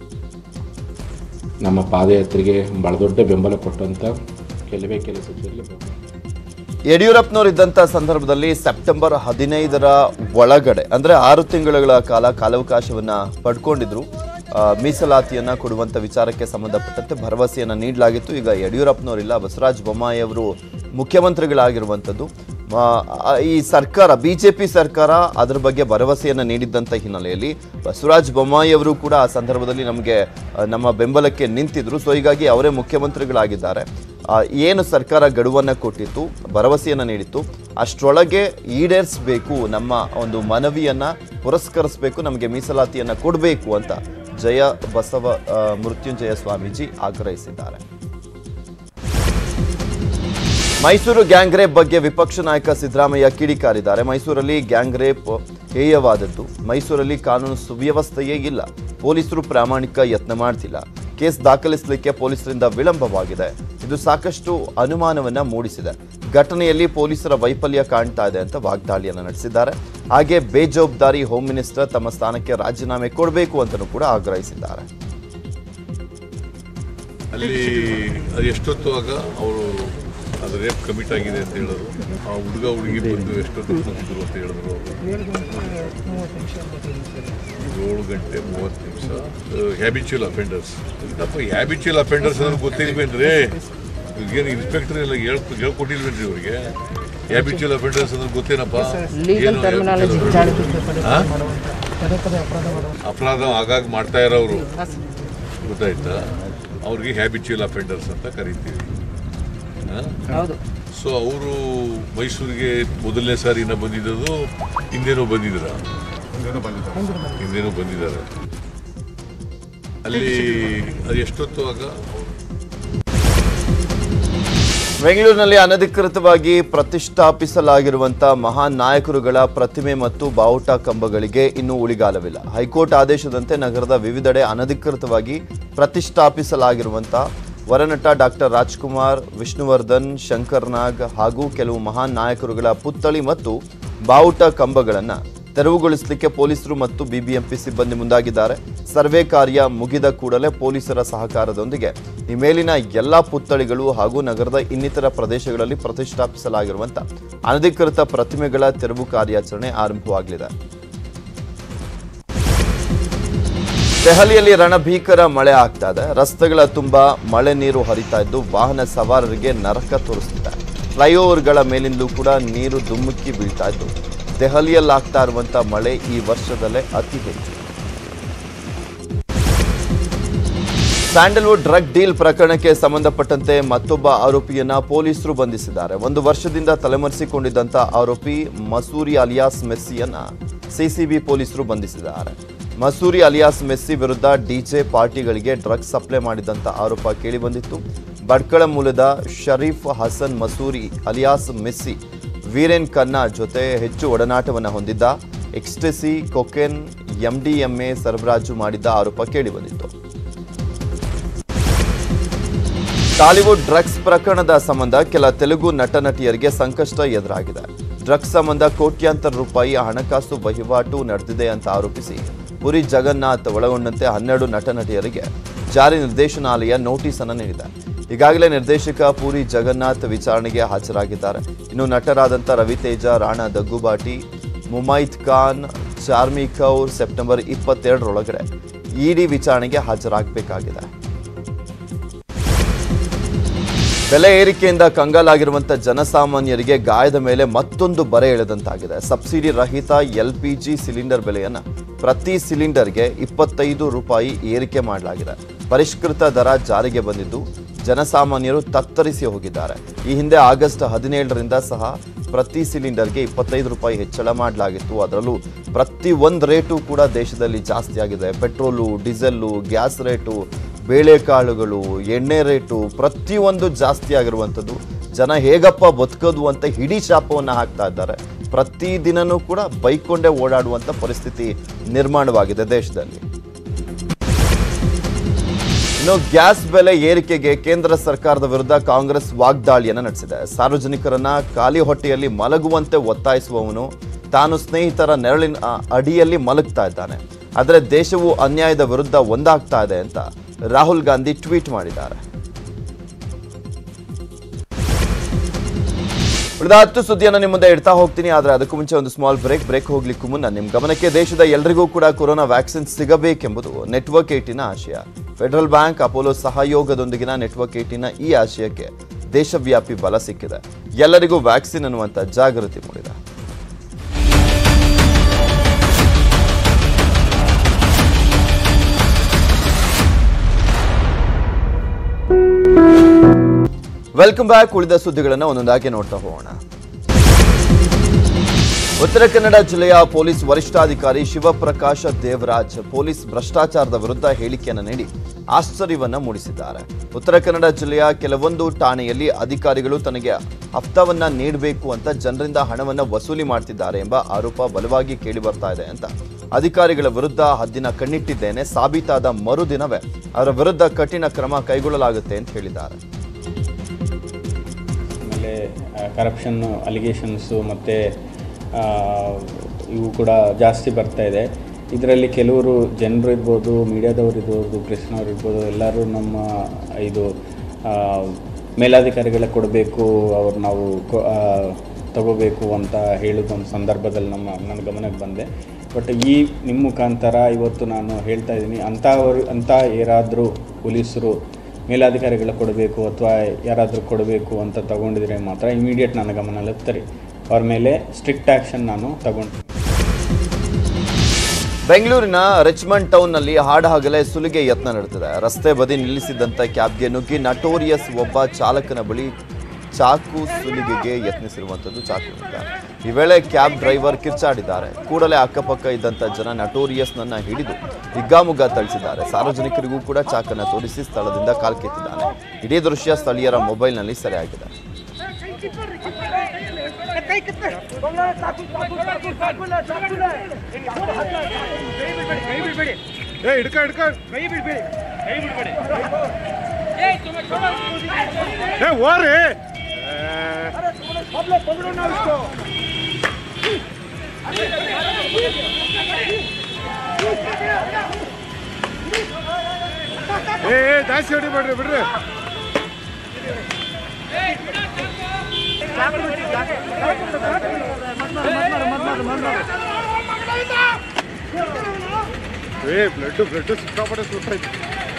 ನಮ್ಮ ಪಾದಯಾತ್ರೆಗೆ ಭಾಳ ದೊಡ್ಡ ಬೆಂಬಲ ಕೊಟ್ಟಂಥ ಕೆಲವೇ ಕೆಲವು ಸಚಿವರಿಗೆ ಯಡಿಯೂರಪ್ಪನವರು ಇದ್ದಂಥ ಸಂದರ್ಭದಲ್ಲಿ ಸೆಪ್ಟೆಂಬರ್ ಹದಿನೈದರ ಒಳಗಡೆ ಅಂದ್ರೆ ಆರು ತಿಂಗಳುಗಳ ಕಾಲ ಕಾಲಾವಕಾಶವನ್ನ ಪಡ್ಕೊಂಡಿದ್ರು ಆ, ಮೀಸಲಾತಿಯನ್ನ ಕೊಡುವಂತ ವಿಚಾರಕ್ಕೆ ಸಂಬಂಧಪಟ್ಟಂತೆ ಭರವಸೆಯನ್ನ ನೀಡಲಾಗಿತ್ತು ಈಗ ಯಡಿಯೂರಪ್ಪನವರಿಲ್ಲ ಬಸವರಾಜ ಬೊಮ್ಮಾಯಿ ಅವರು ಮುಖ್ಯಮಂತ್ರಿಗಳಾಗಿರುವಂಥದ್ದು ಆ, ಆ, ಈ ಸರ್ಕಾರ ಬಿಜೆಪಿ ಸರ್ಕಾರ ಅದರ ಬಗ್ಗೆ ಭರವಸೆಯನ್ನ ನೀಡಿದ್ದಂಥ ಹಿನ್ನೆಲೆಯಲ್ಲಿ ಬಸವರಾಜ ಬೊಮ್ಮಾಯಿ ಅವರು ಕೂಡ ಆ ಸಂದರ್ಭದಲ್ಲಿ ನಮಗೆ ಆ, ನಮ್ಮ ಬೆಂಬಲಕ್ಕೆ ನಿಂತಿದ್ರು ಸೊ ಹೀಗಾಗಿ ಅವರೇ ಮುಖ್ಯಮಂತ್ರಿಗಳಾಗಿದ್ದಾರೆ ಆ, ಏನು ಸರ್ಕಾರ ಗಡುವನ್ನ ಕೊಟ್ಟಿತ್ತು ಭರವಸೆಯನ್ನ ನೀಡಿತ್ತು ಅಷ್ಟರೊಳಗೆ ಈಡೇರಿಸಬೇಕು ನಮ್ಮ ಒಂದು ಮನವಿಯನ್ನ ಪುರಸ್ಕರಿಸಬೇಕು ನಮಗೆ ಮೀಸಲಾತಿಯನ್ನ ಕೊಡಬೇಕು ಅಂತ ಜಯ ಬಸವ ಆ, ಮೃತ್ಯುಂಜಯ ಸ್ವಾಮೀಜಿ ಆಗ್ರಹಿಸಿದ್ದಾರೆ ಮೈಸೂರು ಗ್ಯಾಂಗ್ ರೇಪ್ ಬಗ್ಗೆ ವಿಪಕ್ಷ ನಾಯಕ ಸಿದ್ದರಾಮಯ್ಯ ಕಿಡಿಕಾರಿದ್ದಾರೆ ಮೈಸೂರಲ್ಲಿ ಗ್ಯಾಂಗ್ ರೇಪ್ ಹೇಯವಾದದ್ದು ಮೈಸೂರಲ್ಲಿ ಕಾನೂನು ಸುವ್ಯವಸ್ಥೆಯೇ ಇಲ್ಲ ಪೊಲೀಸರು ಪ್ರಾಮಾಣಿಕ ಯತ್ನ ಮಾಡ್ತಿಲ್ಲ ಕೇಸ್ ದಾಖಲಿಸಲಿಕ್ಕೆ ಪೊಲೀಸರಿಂದ ವಿಳಂಬವಾಗಿದೆ ಇದು ಸಾಕಷ್ಟು ಅನುಮಾನವನ್ನ ಮೂಡಿಸಿದೆ ಘಟನೆಯಲ್ಲಿ ಪೊಲೀಸರ ವೈಫಲ್ಯ ಕಾಣ್ತಾ ಇದೆ ಅಂತ ವಾಗ್ದಾಳಿಯನ್ನ ನಡೆಸಿದ್ದಾರೆ ಹಾಗೆ ಬೇಜವಾಬ್ದಾರಿ ಹೋಮ್ ಮಿನಿಸ್ಟರ್ ತಮ್ಮ ಸ್ಥಾನಕ್ಕೆ ರಾಜೀನಾಮೆ ಕೊಡಬೇಕು ಅಂತಲೂ ಕೂಡ ಆಗ್ರಹಿಸಿದ್ದಾರೆ ಅಲ್ಲಿ ಅದು ಎಷ್ಟೊತ್ತು ಆಗ ಅವರು ಅದು ರೇಪ್ ಕಮಿಟ್ ಆಗಿದೆ ಅಂತ ಹೇಳಿದ್ರು ಆ ಹುಡುಗ ಹುಡುಗಿ ಬಂದು ಎಷ್ಟೊತ್ತು ಕೂತಿದ್ರು ಅಂತ ಹೇಳಿದ್ರು ಏಳು ಗಂಟೆ ಮೂವತ್ತು ನಿಮಿಷ ಹ್ಯಾಬಿಚುವಲ್ ಅಫೆಂಡರ್ಸ್ ಏನಪ್ಪ ಹ್ಯಾಬಿಚುವಲ್ ಅಫೆಂಡರ್ಸ್ ಅಂದ್ರೆ ಗೊತ್ತಿಲ್ವೇನ್ರಿ ಈಗೇನು ಇನ್ಸ್ಪೆಕ್ಟರ್ ಎಲ್ಲ ಹೇಳ್ ಹೇಳ್ಕೊಟ್ಟಿಲ್ವೇನ್ರಿ ಇವ್ರಿಗೆ ಹ್ಯಾಬಿಚುವಲ್ ಅಫೆಂಡರ್ಸ್ ಅಂದ್ರೆ ಗೊತ್ತೇನಪ್ಪ ಏನು ಹಾ? ಅಪರಾಧ ಆಗಾಗ ಮಾಡ್ತಾ ಇರೋರು ಗೊತ್ತಾಯ್ತಾ ಅವ್ರಿಗೆ ಹ್ಯಾಬಿಚುವಲ್ ಅಫೆಂಡರ್ಸ್ ಅಂತ ಕರಿತೀವಿ ಸೊ ಅವರು ಮೈಸೂರಿಗೆ ಮೊದಲನೇ ಸಾರಿನ ಬಂದಿದ್ದು ಹಿಂದೇನೋ ಬಂದಿದ್ರ ಹಿಂದೇನೋ ಬಂದಿದ್ದಾರೆ ಅಲ್ಲಿ ಅದು ಎಷ್ಟೊತ್ತು ಆಗ ಬೆಂಗಳೂರಿನಲ್ಲಿ ಅನಧಿಕೃತವಾಗಿ ಪ್ರತಿಷ್ಠಾಪಿಸಲಾಗಿರುವಂತಹ ಮಹಾನ್ ನಾಯಕರುಗಳ ಪ್ರತಿಮೆ ಮತ್ತು ಬಾವುಟ ಕಂಬಗಳಿಗೆ ಇನ್ನೂ ಉಳಿಗಾಲವಿಲ್ಲ ಹೈಕೋರ್ಟ್ ಆದೇಶದಂತೆ ನಗರದ ವಿವಿಧೆಡೆ ಅನಧಿಕೃತವಾಗಿ ಪ್ರತಿಷ್ಠಾಪಿಸಲಾಗಿರುವಂತಹ ವರನಟ ಡಾಕ್ಟರ್ ರಾಜ್ಕುಮಾರ್ ವಿಷ್ಣುವರ್ಧನ್ ಶಂಕರ್ ನಾಗ್ ಹಾಗೂ ಕೆಲವು ಮಹಾನ್ ನಾಯಕರುಗಳ ಪುತ್ಥಳಿ ಮತ್ತು ಬಾವುಟ ಕಂಬಗಳನ್ನು ತೆರವುಗೊಳಿಸಲಿಕ್ಕೆ ಪೊಲೀಸರು ಮತ್ತು ಬಿಬಿಎಂಪಿ ಸಿಬ್ಬಂದಿ ಮುಂದಾಗಿದ್ದಾರೆ ಸರ್ವೆ ಕಾರ್ಯ ಮುಗಿದ ಕೂಡಲೇ ಪೊಲೀಸರ ಸಹಕಾರದೊಂದಿಗೆ ಈ ಮೇಲಿನ ಎಲ್ಲಾ ಪುತ್ಥಳಿಗಳು ಹಾಗೂ ನಗರದ ಇನ್ನಿತರ ಪ್ರದೇಶಗಳಲ್ಲಿ ಪ್ರತಿಷ್ಠಾಪಿಸಲಾಗಿರುವಂತಹ ಅನಧಿಕೃತ ಪ್ರತಿಮೆಗಳ ತೆರವು ಕಾರ್ಯಾಚರಣೆ ಆರಂಭವಾಗಲಿದೆ ದೆಹಲಿಯಲ್ಲಿ ರಣಭೀಕರ ಮಳೆ ಆಗ್ತಾ ಇದೆ ರಸ್ತೆಗಳ ತುಂಬ ಮಳೆ ನೀರು ಹರಿತಾ ಇದ್ದು ವಾಹನ ಸವಾರರಿಗೆ ನರಕ ತೋರಿಸ್ತಿದೆ ಫ್ಲೈಓವರ್ಗಳ ಮೇಲಿಂದಲೂ ಕೂಡ ನೀರು ಧುಮುಕಿ ಬೀಳ್ತಾ ಇದ್ದು ದೆಹಲಿಯಲ್ಲಿ ಆಗ್ತಾ ಇರುವಂತ ಮಳೆ ಈ ವರ್ಷದಲ್ಲೇ ಅತಿ ಹೆಚ್ಚು ಸ್ಯಾಂಡಲ್ವುಡ್ ಡ್ರಗ್ ಡೀಲ್ ಪ್ರಕರಣಕ್ಕೆ ಸಂಬಂಧಪಟ್ಟಂತೆ ಮತ್ತೊಬ್ಬ ಆರೋಪಿಯನ್ನ ಪೊಲೀಸರು ಬಂಧಿಸಿದ್ದಾರೆ ಒಂದು ವರ್ಷದಿಂದ ತಲೆಮರೆಸಿಕೊಂಡಿದ್ದಂತ ಆರೋಪಿ ಮಸೂರಿ ಅಲಿಯಾಸ್ ಮೆಸ್ಸಿಯನ್ನ ಸಿಸಿಬಿ ಪೊಲೀಸರು ಬಂಧಿಸಿದ್ದಾರೆ ಮಸೂರಿ ಅಲಿಯಾಸ್ ಮೆಸ್ಸಿ ವಿರುದ್ಧ ಡಿಜೆ ಪಾರ್ಟಿಗಳಿಗೆ ಡ್ರಗ್ಸ್ ಸಪ್ಲೈ ಮಾಡಿದಂತ ಆರೋಪ ಕೇಳಿಬಂದಿತ್ತು ಬಡ್ಕಳ ಮೂಲದ ಶರೀಫ್ ಹಸನ್ ಮಸೂರಿ ಅಲಿಯಾಸ್ ಮೆಸ್ಸಿ ವೀರೇನ್ ಖನ್ನಾ ಜೊತೆ ಹೆಚ್ಚು ಒಡನಾಟವನ್ನು ಹೊಂದಿದ್ದ ಎಕ್ಸ್ಟೆಸಿ ಕೊಕೆನ್ ಎಂಡಿಎಂಎ ಸರಬರಾಜು ಮಾಡಿದ್ದ ಆರೋಪ ಕೇಳಿಬಂದಿತ್ತು ಟಾಲಿವುಡ್ ಡ್ರಗ್ಸ್ ಪ್ರಕರಣದ ಸಂಬಂಧ ಕೆಲ ತೆಲುಗು ನಟ ನಟಿಯರಿಗೆ ಸಂಕಷ್ಟ ಎದುರಾಗಿದೆ ಡ್ರಗ್ಸ್ ಸಂಬಂಧ ಕೋಟ್ಯಾಂತರ ರೂಪಾಯಿ ಹಣಕಾಸು ವಹಿವಾಟು ನಡೆದಿದೆ ಅಂತ ಆರೋಪಿಸಿ ಪುರಿ ಜಗನ್ನಾಥ್ ಒಳಗೊಂಡಂತೆ ಹನ್ನೆರಡು ನಟ ನಟಿಯರಿಗೆ ಜಾರಿ ನಿರ್ದೇಶನಾಲಯ ನೋಟಿಸ್ ಅನ್ನು ನೀಡಿದೆ ಈಗಾಗಲೇ ನಿರ್ದೇಶಕ ಪೂರಿ ಜಗನ್ನಾಥ್ ವಿಚಾರಣೆಗೆ ಹಾಜರಾಗಿದ್ದಾರೆ ಇನ್ನು ನಟರಾದಂಥ ರವಿತೇಜ ರಾಣಾ ದಗ್ಗುಬಾಟಿ ಮುಮೈತ್ ಖಾನ್ ಚಾರ್ಮಿ ಕೌರ್ ಸೆಪ್ಟೆಂಬರ್ ಇಪ್ಪತ್ತೆರಡರೊಳಗಡೆ ಇಡಿ ವಿಚಾರಣೆಗೆ ಹಾಜರಾಗಬೇಕಾಗಿದೆ ಬೆಲೆ ಏರಿಕೆಯಿಂದ ಕಂಗಾಲಾಗಿರುವಂಥ ಜನಸಾಮಾನ್ಯರಿಗೆ ಗಾಯದ ಮೇಲೆ ಮತ್ತೊಂದು ಬರೆ ಎಳೆದಂತಾಗಿದೆ ಸಬ್ಸಿಡಿ ರಹಿತ ಎಲ್ಪಿಜಿ ಸಿಲಿಂಡರ್ ಬೆಲೆಯನ್ನು ಪ್ರತಿ ಸಿಲಿಂಡರ್ಗೆ ಇಪ್ಪತ್ತೈದು ರೂಪಾಯಿ ಏರಿಕೆ ಮಾಡಲಾಗಿದೆ ಪರಿಷ್ಕೃತ ದರ ಜಾರಿಗೆ ಬಂದಿದ್ದು ಜನಸಾಮಾನ್ಯರು ತತ್ತರಿಸಿ ಹೋಗಿದ್ದಾರೆ ಈ ಹಿಂದೆ ಆಗಸ್ಟ್ ಹದಿನೇಳರಿಂದ ಸಹ ಪ್ರತಿ ಸಿಲಿಂಡರ್ಗೆ ಇಪ್ಪತ್ತೈದು ರೂಪಾಯಿ ಹೆಚ್ಚಳ ಮಾಡಲಾಗಿತ್ತು ಅದರಲ್ಲೂ ಪ್ರತಿ ಒಂದು ರೇಟು ಕೂಡ ದೇಶದಲ್ಲಿ ಜಾಸ್ತಿ ಆಗಿದೆ ಪೆಟ್ರೋಲು ಡೀಸೆಲ್ಲು ಗ್ಯಾಸ್ ರೇಟು ಬೇಳೆಕಾಳುಗಳು ಎಣ್ಣೆ ರೇಟು ಪ್ರತಿಯೊಂದು ಜಾಸ್ತಿ ಆಗಿರುವಂಥದ್ದು ಜನ ಹೇಗಪ್ಪ ಬದುಕೋದು ಅಂತ ಹಿಡಿ ಶಾಪವನ್ನು ಹಾಕ್ತಾ ಇದ್ದಾರೆ ಪ್ರತಿದಿನನೂ ಕೂಡ ಬೈಕೊಂಡೇ ಓಡಾಡುವಂಥ ಪರಿಸ್ಥಿತಿ ನಿರ್ಮಾಣವಾಗಿದೆ ದೇಶದಲ್ಲಿ ಇನ್ನು ಗ್ಯಾಸ್ ಬೆಲೆ ಏರಿಕೆಗೆ ಕೇಂದ್ರ ಸರ್ಕಾರದ ವಿರುದ್ಧ ಕಾಂಗ್ರೆಸ್ ವಾಗ್ದಾಳಿಯನ್ನು ನಡೆಸಿದೆ ಸಾರ್ವಜನಿಕರನ್ನ ಖಾಲಿ ಹೊಟ್ಟೆಯಲ್ಲಿ ಮಲಗುವಂತೆ ಒತ್ತಾಯಿಸುವವನು ತಾನು ಸ್ನೇಹಿತರ ನೆರಳಿನ ಆ, ಅಡಿಯಲ್ಲಿ ಮಲಗ್ತಾ ಇದ್ದಾನೆ ಆದರೆ ದೇಶವು ಅನ್ಯಾಯದ ವಿರುದ್ಧ ಒಂದಾಗ್ತಾ ಇದೆ ಅಂತ ರಾಹುಲ್ ಗಾಂಧಿ ಟ್ವೀಟ್ ಮಾಡಿದ್ದಾರೆ ಉಳಿದ ಹತ್ತು ಸುದ್ದಿಯನ್ನು ನಿಮ್ಮ ಮುಂದೆ ಇಡ್ತಾ ಹೋಗ್ತೀನಿ ಆದರೆ ಅದಕ್ಕೂ ಮುಂಚೆ ಒಂದು ಸ್ಮಾಲ್ ಬ್ರೇಕ್ ಬ್ರೇಕ್ ಹೋಗ್ಲಿಕ್ಕೂ ಮುನ್ನ ನಿಮ್ಮ ಗಮನಕ್ಕೆ ದೇಶದ ಎಲ್ರಿಗೂ ಕೂಡ ಕೊರೋನಾ ವ್ಯಾಕ್ಸಿನ್ ಸಿಗಬೇಕೆಂಬುದು ನೆಟ್ವರ್ಕ್ ಏಟಿನ ಆಶಯ ಫೆಡರಲ್ ಬ್ಯಾಂಕ್ ಅಪೋಲೋ ಸಹಯೋಗದೊಂದಿಗಿನ ನೆಟ್ವರ್ಕ್ ಏಟಿನ ಈ ಆಶಯಕ್ಕೆ ದೇಶವ್ಯಾಪಿ ಬಲ ಸಿಕ್ಕಿದೆ ಎಲ್ಲರಿಗೂ ವ್ಯಾಕ್ಸಿನ್ ಅನ್ನುವಂಥ ಜಾಗೃತಿ ಮೂಡಿದೆ ವೆಲ್ಕಮ್ ಬ್ಯಾಕ್ ಉಳಿದ ಸುದ್ದಿಗಳನ್ನು ಒಂದೊಂದಾಗಿ ನೋಡ್ತಾ ಹೋಗೋಣ ಉತ್ತರ ಕನ್ನಡ ಜಿಲ್ಲೆಯ ಪೊಲೀಸ್ ವರಿಷ್ಠಾಧಿಕಾರಿ ಶಿವಪ್ರಕಾಶ ದೇವರಾಜ್ ಪೊಲೀಸ್ ಭ್ರಷ್ಟಾಚಾರದ ವಿರುದ್ಧ ಹೇಳಿಕೆಯನ್ನು ನೀಡಿ ಆಶ್ಚರ್ಯವನ್ನ ಮೂಡಿಸಿದ್ದಾರೆ ಉತ್ತರ ಕನ್ನಡ ಜಿಲ್ಲೆಯ ಕೆಲವೊಂದು ಠಾಣೆಯಲ್ಲಿ ಅಧಿಕಾರಿಗಳು ತನಗೆ ಹಫ್ತಾವನ್ನ ನೀಡಬೇಕು ಅಂತ ಜನರಿಂದ ಹಣವನ್ನ ವಸೂಲಿ ಮಾಡ್ತಿದ್ದಾರೆ ಎಂಬ ಆರೋಪ ಬಲವಾಗಿ ಕೇಳಿ ಬರ್ತಾ ಇದೆ ಅಂತ ಅಧಿಕಾರಿಗಳ ವಿರುದ್ಧ ಹದ್ದಿನ ಕಣ್ಣಿಟ್ಟಿದ್ದೇನೆ ಸಾಬೀತಾದ ಮರುದಿನವೇ ಅವರ ವಿರುದ್ಧ ಕಠಿಣ ಕ್ರಮ ಕೈಗೊಳ್ಳಲಾಗುತ್ತೆ ಅಂತ ಹೇಳಿದ್ದಾರೆ ಆಮೇಲೆ ಕರಪ್ಷನ್ನು ಅಲಿಗೇಷನ್ಸು ಮತ್ತು ಇವು ಕೂಡ ಜಾಸ್ತಿ ಬರ್ತಾ ಇದೆ ಇದರಲ್ಲಿ ಕೆಲವರು ಜನರು ಇರ್ಬೋದು ಮೀಡಿಯಾದವ್ರು ಇರ್ಬೋದು ಪ್ರೆಸ್ನವ್ರು ಇರ್ಬೋದು ಎಲ್ಲರೂ ನಮ್ಮ ಇದು ಆ, ಮೇಲಾಧಿಕಾರಿಗಳ ಕೊಡಬೇಕು ಅವ್ರು ನಾವು ಕೊ- ಆ, ತಗೋಬೇಕು ಅಂತ ಹೇಳಿದೊಂದು ಸಂದರ್ಭದಲ್ಲಿ ನಮ್ಮ ನನ್ನ ಗಮನಕ್ಕೆ ಬಂದೆ ಬಟ್ ಈ ನಿಮ್ಮ ಮುಖಾಂತರ ಇವತ್ತು ನಾನು ಹೇಳ್ತಾ ಇದ್ದೀನಿ ಅಂಥವ್ರು ಅಂಥ ಯಾರಾದರೂ ಪೊಲೀಸರು ಮೇಲಾಧಿಕಾರಿಗಳ ಕೊಡಬೇಕು ಅಥವಾ ಯಾರಾದರೂ ಕೊಡಬೇಕು ಅಂತ ತಗೊಂಡಿದ್ರೆ ಮಾತ್ರ ಇಮಿಡಿಯೇಟ್ ನನ್ನ ಗಮನದಲ್ಲಿ ತರಿ ಅವ್ರ ಮೇಲೆ ಸ್ಟ್ರಿಕ್ಟ್ ಆ್ಯಕ್ಷನ್ ನಾನು ತಗೊಂಡು ಬೆಂಗಳೂರಿನ ರಿಚ್ಮಂಡ್ ಟೌನ್ನಲ್ಲಿ ಹಾಡಹಗಲೇ ಸುಲಿಗೆ ಯತ್ನ ನಡೆದಿದೆ ರಸ್ತೆ ಬದಿ ನಿಲ್ಲಿಸಿದ್ದಂಥ ಕ್ಯಾಬ್ಗೆ ನುಗ್ಗಿ ನಟೋರಿಯಸ್ ಒಬ್ಬ ಚಾಲಕನ ಬಳಿ ಚಾಕು ಸುಲಿಗೆಗೆ ಯತ್ನಿಸಿರುವಂಥದ್ದು ಚಾಕುವಿನಿಂದ ಈ ವೇಳೆ ಕ್ಯಾಬ್ ಡ್ರೈವರ್ ಕಿರ್ಚಾಡಿದ್ದಾರೆ ಕೂಡಲೇ ಅಕ್ಕಪಕ್ಕ ಇದ್ದಂಥ ಜನ ನಟೋರಿಯಸ್ನನ್ನ ಹಿಡಿದು ಹಿಗ್ಗಾಮುಗ್ಗಾ ಥಳಿಸಿದ್ದಾರೆ ಸಾರ್ವಜನಿಕರಿಗೂ ಕೂಡ ಚಾಕನ್ನ ತೋರಿಸಿ ಸ್ಥಳದಿಂದ ಕಾಲ್ಕಿತ್ತಿದ್ದಾನೆ ಇಡೀ ದೃಶ್ಯ ಸ್ಥಳೀಯರ ಮೊಬೈಲ್ನಲ್ಲಿ ಸೆರೆಯಾಗಿದೆ ಏ ಹಿಡ್ಕ ಹಿಡ್ಕ ಕೈ ಬಿಡ್ಬೇಡಿ ಕೈ ಬಿಡ್ಬೇಡಿ ಏ ಓರಿ ಏ ಏ, ಜಾಸ್ತಿ ಹೊಡಿಬೇಡ್ರಿ ಬಿಡ್ರಿ ಏ ಬ್ಲಡ್ ಬ್ಲಡ್ ಸಿಕ್ಕಾಪಟ್ಟೆ ಸುಟ್ಟೈತಿ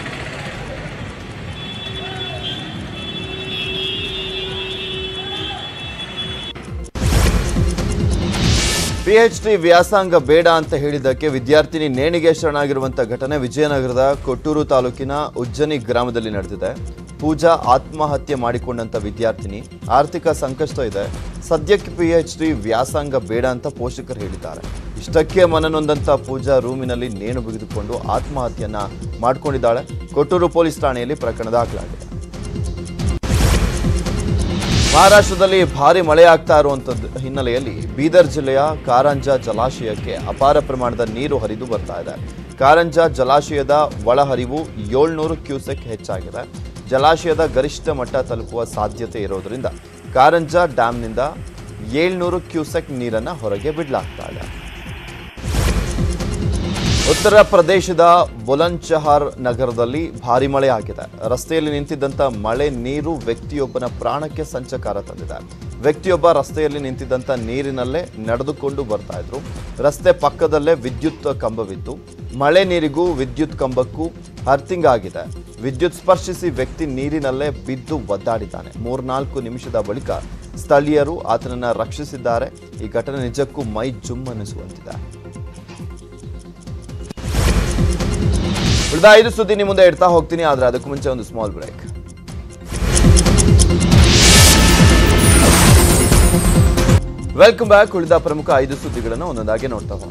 ಪಿಎಚ್ ಡಿ ವ್ಯಾಸಂಗ ಬೇಡ ಅಂತ ಹೇಳಿದ್ದಕ್ಕೆ ವಿದ್ಯಾರ್ಥಿನಿ ನೇಣಿಗೆ ಶರಣಾಗಿರುವಂಥ ಘಟನೆ ವಿಜಯನಗರದ ಕೊಟ್ಟೂರು ತಾಲೂಕಿನ ಉಜ್ಜನಿ ಗ್ರಾಮದಲ್ಲಿ ನಡೆದಿದೆ ಪೂಜಾ ಆತ್ಮಹತ್ಯೆ ಮಾಡಿಕೊಂಡಂತ ವಿದ್ಯಾರ್ಥಿನಿ ಆರ್ಥಿಕ ಸಂಕಷ್ಟ ಇದೆ ಸದ್ಯಕ್ಕೆ ಪಿಎಚ್ ಡಿ ವ್ಯಾಸಂಗ ಬೇಡ ಅಂತ ಪೋಷಕರು ಹೇಳಿದ್ದಾರೆ ಇಷ್ಟಕ್ಕೆ ಮನನೊಂದಂತ ಪೂಜಾ ರೂಮಿನಲ್ಲಿ ನೇಣು ಬಿಗಿದುಕೊಂಡು ಆತ್ಮಹತ್ಯೆಯನ್ನ ಮಾಡಿಕೊಂಡಿದ್ದಾಳೆ ಕೊಟ್ಟೂರು ಪೊಲೀಸ್ ಠಾಣೆಯಲ್ಲಿ ಪ್ರಕರಣ ದಾಖಲಾಗಿದೆ ಮಹಾರಾಷ್ಟ್ರದಲ್ಲಿ ಭಾರಿ ಮಳೆಯಾಗ್ತಾ ಇರುವಂಥದ್ದು ಹಿನ್ನೆಲೆಯಲ್ಲಿ ಬೀದರ್ ಜಿಲ್ಲೆಯ ಕಾರಂಜ ಜಲಾಶಯಕ್ಕೆ ಅಪಾರ ಪ್ರಮಾಣದ ನೀರು ಹರಿದು ಬರ್ತಾ ಇದೆ ಕಾರಂಜ ಜಲಾಶಯದ ಒಳಹರಿವು ಏಳ್ನೂರು ಕ್ಯೂಸೆಕ್ ಹೆಚ್ಚಾಗಿದೆ ಜಲಾಶಯದ ಗರಿಷ್ಠ ಮಟ್ಟ ತಲುಪುವ ಸಾಧ್ಯತೆ ಇರೋದರಿಂದ ಕಾರಂಜ ಡ್ಯಾಂನಿಂದ ಏಳ್ನೂರು ಕ್ಯೂಸೆಕ್ ನೀರನ್ನು ಹೊರಗೆ ಬಿಡಲಾಗ್ತಾ ಇದೆ ಉತ್ತರ ಪ್ರದೇಶದ ಬುಲಂದ್ಶಹರ್ ನಗರದಲ್ಲಿ ಭಾರಿ ಮಳೆ ಆಗಿದೆ ರಸ್ತೆಯಲ್ಲಿ ನಿಂತಿದ್ದಂಥ ಮಳೆ ನೀರು ವ್ಯಕ್ತಿಯೊಬ್ಬನ ಪ್ರಾಣಕ್ಕೆ ಸಂಚಕಾರ ತಂದಿದೆ ವ್ಯಕ್ತಿಯೊಬ್ಬ ರಸ್ತೆಯಲ್ಲಿ ನಿಂತಿದ್ದಂಥ ನೀರಿನಲ್ಲೇ ನಡೆದುಕೊಂಡು ಬರ್ತಾ ಇದ್ರು ರಸ್ತೆ ಪಕ್ಕದಲ್ಲೇ ವಿದ್ಯುತ್ ಕಂಬವಿತ್ತು ಮಳೆ ನೀರಿಗೂ ವಿದ್ಯುತ್ ಕಂಬಕ್ಕೂ ಅರ್ಥಿಂಗ್ ಆಗಿದೆ ವಿದ್ಯುತ್ ಸ್ಪರ್ಶಿಸಿ ವ್ಯಕ್ತಿ ನೀರಿನಲ್ಲೇ ಬಿದ್ದು ಒದ್ದಾಡಿದ್ದಾನೆ ಮೂರ್ನಾಲ್ಕು ನಿಮಿಷದ ಬಳಿಕ ಸ್ಥಳೀಯರು ಆತನನ್ನ ರಕ್ಷಿಸಿದ್ದಾರೆ ಈ ಘಟನೆ ನಿಜಕ್ಕೂ ಮೈ ಜುಮ್ ಅನ್ನಿಸುವಂತಿದೆ ಉಳಿದ ಐದು ಸುದ್ದಿ ನಿಮ್ಮ ಮುಂದೆ ಇಡ್ತಾ ಹೋಗ್ತೀನಿ ಆದ್ರೆ ಅದಕ್ಕೂ ಮುಂಚೆ ಒಂದು ಸ್ಮಾಲ್ ಬ್ರೇಕ್ ವೆಲ್ಕಮ್ ಬ್ಯಾಕ್ ಉಳಿದ ಪ್ರಮುಖ ಐದು ಸುದ್ದಿಗಳನ್ನು ಒಂದೊಂದಾಗಿ ನೋಡ್ತಾ ಹೋಗೋಣ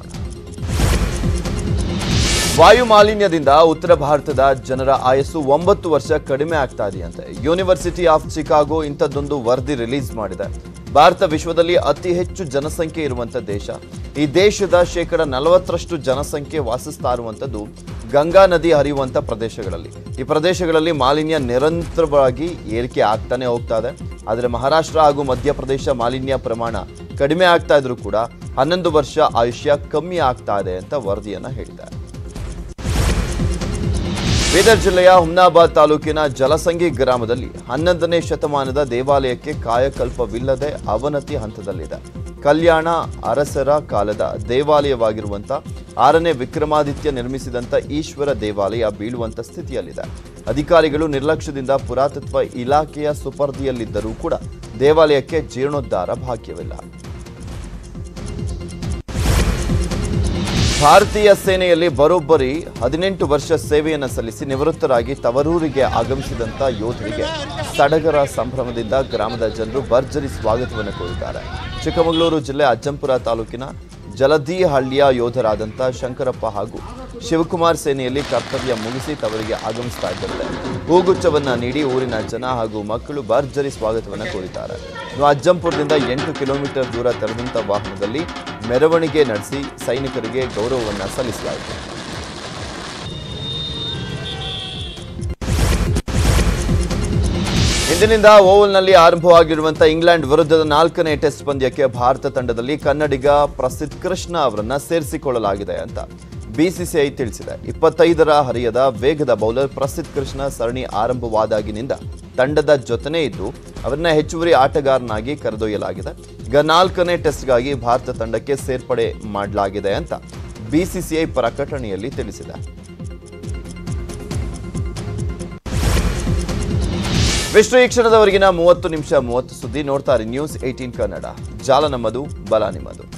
ವಾಯು ಮಾಲಿನ್ಯದಿಂದ ಉತ್ತರ ಭಾರತದ ಜನರ ಆಯಸ್ಸು ಒಂಬತ್ತು ವರ್ಷ ಕಡಿಮೆ ಆಗ್ತಾ ಇದೆಯಂತೆ ಯೂನಿವರ್ಸಿಟಿ ಆಫ್ ಚಿಕಾಗೋ ಇಂಥದ್ದೊಂದು ವರದಿ ರಿಲೀಸ್ ಮಾಡಿದೆ ಭಾರತ ವಿಶ್ವದಲ್ಲಿ ಅತಿ ಹೆಚ್ಚು ಜನಸಂಖ್ಯೆ ಇರುವಂತ ದೇಶ ಈ ದೇಶದ ಶೇಕಡ ನಲವತ್ತರಷ್ಟು ಜನಸಂಖ್ಯೆ ವಾಸಿಸ್ತಾ ಇರುವಂಥದ್ದು ಗಂಗಾ ನದಿ ಹರಿಯುವಂಥ ಪ್ರದೇಶಗಳಲ್ಲಿ ಈ ಪ್ರದೇಶಗಳಲ್ಲಿ ಮಾಲಿನ್ಯ ನಿರಂತರವಾಗಿ ಏರಿಕೆ ಆಗ್ತಾನೆ ಹೋಗ್ತಾ ಇದೆ ಆದರೆ ಮಹಾರಾಷ್ಟ್ರ ಹಾಗೂ ಮಧ್ಯಪ್ರದೇಶ ಮಾಲಿನ್ಯ ಪ್ರಮಾಣ ಕಡಿಮೆ ಆಗ್ತಾ ಇದ್ರೂ ಕೂಡ ಹನ್ನೊಂದು ವರ್ಷ ಆಯುಷ್ಯ ಕಮ್ಮಿ ಆಗ್ತಾ ಇದೆ ಅಂತ ವರದಿಯನ್ನ ಹೇಳಿದ್ದಾರೆ ಬೀದರ್ ಜಿಲ್ಲೆಯ ಹುಮ್ನಾಬಾದ್ ತಾಲೂಕಿನ ಜಲಸಂಗಿ ಗ್ರಾಮದಲ್ಲಿ ಹನ್ನೊಂದನೇ ಶತಮಾನದ ದೇವಾಲಯಕ್ಕೆ ಕಾಯಕಲ್ಪವಿಲ್ಲದೆ ಅವನತಿ ಹಂತದಲ್ಲಿದೆ ಕಲ್ಯಾಣ ಅರಸರ ಕಾಲದ ದೇವಾಲಯವಾಗಿರುವಂತ ಆರನೇ ವಿಕ್ರಮಾದಿತ್ಯ ನಿರ್ಮಿಸಿದಂತ ಈಶ್ವರ ದೇವಾಲಯ ಬೀಳುವಂತ ಸ್ಥಿತಿಯಲ್ಲಿದೆ ಅಧಿಕಾರಿಗಳು ನಿರ್ಲಕ್ಷ್ಯದಿಂದ ಪುರಾತತ್ವ ಇಲಾಖೆಯ ಸುಪರ್ದಿಯಲ್ಲಿದ್ದರೂ ಕೂಡ ದೇವಾಲಯಕ್ಕೆ ಜೀರ್ಣೋದ್ಧಾರ ಭಾಗ್ಯವಿಲ್ಲ ಭಾರತೀಯ ಸೇನೆಯಲ್ಲಿ ಬರೋಬ್ಬರಿ ಹದಿನೆಂಟು ವರ್ಷ ಸೇವೆಯನ್ನು ಸಲ್ಲಿಸಿ ನಿವೃತ್ತರಾಗಿ ತವರೂರಿಗೆ ಆಗಮಿಸಿದಂತ ಯೋಧರಿಗೆ ಸಡಗರ ಸಂಭ್ರಮದಿಂದ ಗ್ರಾಮದ ಜನರು ಭರ್ಜರಿ ಸ್ವಾಗತವನ್ನು ಕೋರಿದ್ದಾರೆ ಚಿಕ್ಕಮಗಳೂರು ಜಿಲ್ಲೆ ಅಜ್ಜಂಪುರ ತಾಲೂಕಿನ ಜಲದಿಹಳ್ಳಿಯ ಯೋಧರಾದಂಥ ಶಂಕರಪ್ಪ ಹಾಗೂ ಶಿವಕುಮಾರ್ ಸೇನೆಯಲ್ಲಿ ಕರ್ತವ್ಯ ಮುಗಿಸಿ ತವರಿಗೆ ಆಗಮಿಸ್ತಾ ಇದ್ದಂತೆ ಹೂಗುಚ್ಛವನ್ನ ನೀಡಿ ಊರಿನ ಜನ ಹಾಗೂ ಮಕ್ಕಳು ಭರ್ಜರಿ ಸ್ವಾಗತವನ್ನು ಕೋರಿದ್ದಾರೆ ಇನ್ನು ಅಜ್ಜಂಪುರದಿಂದ ಎಂಟು ಕಿಲೋಮೀಟರ್ ದೂರ ತೆರೆದಂಥ ವಾಹನದಲ್ಲಿ ಮೆರವಣಿಗೆ ನಡೆಸಿ ಸೈನಿಕರಿಗೆ ಗೌರವವನ್ನು ಸಲ್ಲಿಸಲಾಯಿತು ಇಂದಿನಿಂದ ಓವಲ್ನಲ್ಲಿ ಆರಂಭವಾಗಿರುವಂತಹ ಇಂಗ್ಲೆಂಡ್ ವಿರುದ್ಧದ ನಾಲ್ಕನೇ ಟೆಸ್ಟ್ ಪಂದ್ಯಕ್ಕೆ ಭಾರತ ತಂಡದಲ್ಲಿ ಕನ್ನಡಿಗ ಪ್ರಸಿದ್ಧ ಕೃಷ್ಣ ಅವರನ್ನ ಸೇರಿಸಿಕೊಳ್ಳಲಾಗಿದೆ ಅಂತ ಬಿಸಿಸಿಐ ತಿಳಿಸಿದೆ ಇಪ್ಪತ್ತೈದರ ಹರಿಯದ ವೇಗದ ಬೌಲರ್ ಪ್ರಸಿದ್ಧ ಕೃಷ್ಣ ಸರಣಿ ಆರಂಭವಾದಾಗಿನಿಂದ ತಂಡದ ಜೊತೆನೇ ಇದ್ದು ಅವರನ್ನ ಹೆಚ್ಚುವರಿ ಆಟಗಾರನಾಗಿ ಕರೆದೊಯ್ಯಲಾಗಿದೆ ಈಗ ನಾಲ್ಕನೇ ಟೆಸ್ಟ್ಗಾಗಿ ಭಾರತ ತಂಡಕ್ಕೆ ಸೇರ್ಪಡೆ ಮಾಡಲಾಗಿದೆ ಅಂತ ಬಿಸಿಸಿಐ ಪ್ರಕಟಣೆಯಲ್ಲಿ ತಿಳಿಸಿದೆ ವಿಶ್ವ ಈ ಕ್ಷಣದವರೆಗಿನ ಮೂವತ್ತು ನಿಮಿಷ ಮೂವತ್ತು ಸುದ್ದಿ ನೋಡ್ತಾರೆ ನ್ಯೂಸ್ ಏಟೀನ್ ಕನ್ನಡ ಜಾಲ ನಮ್ಮದು ಬಲ ನಿಮ್ಮದು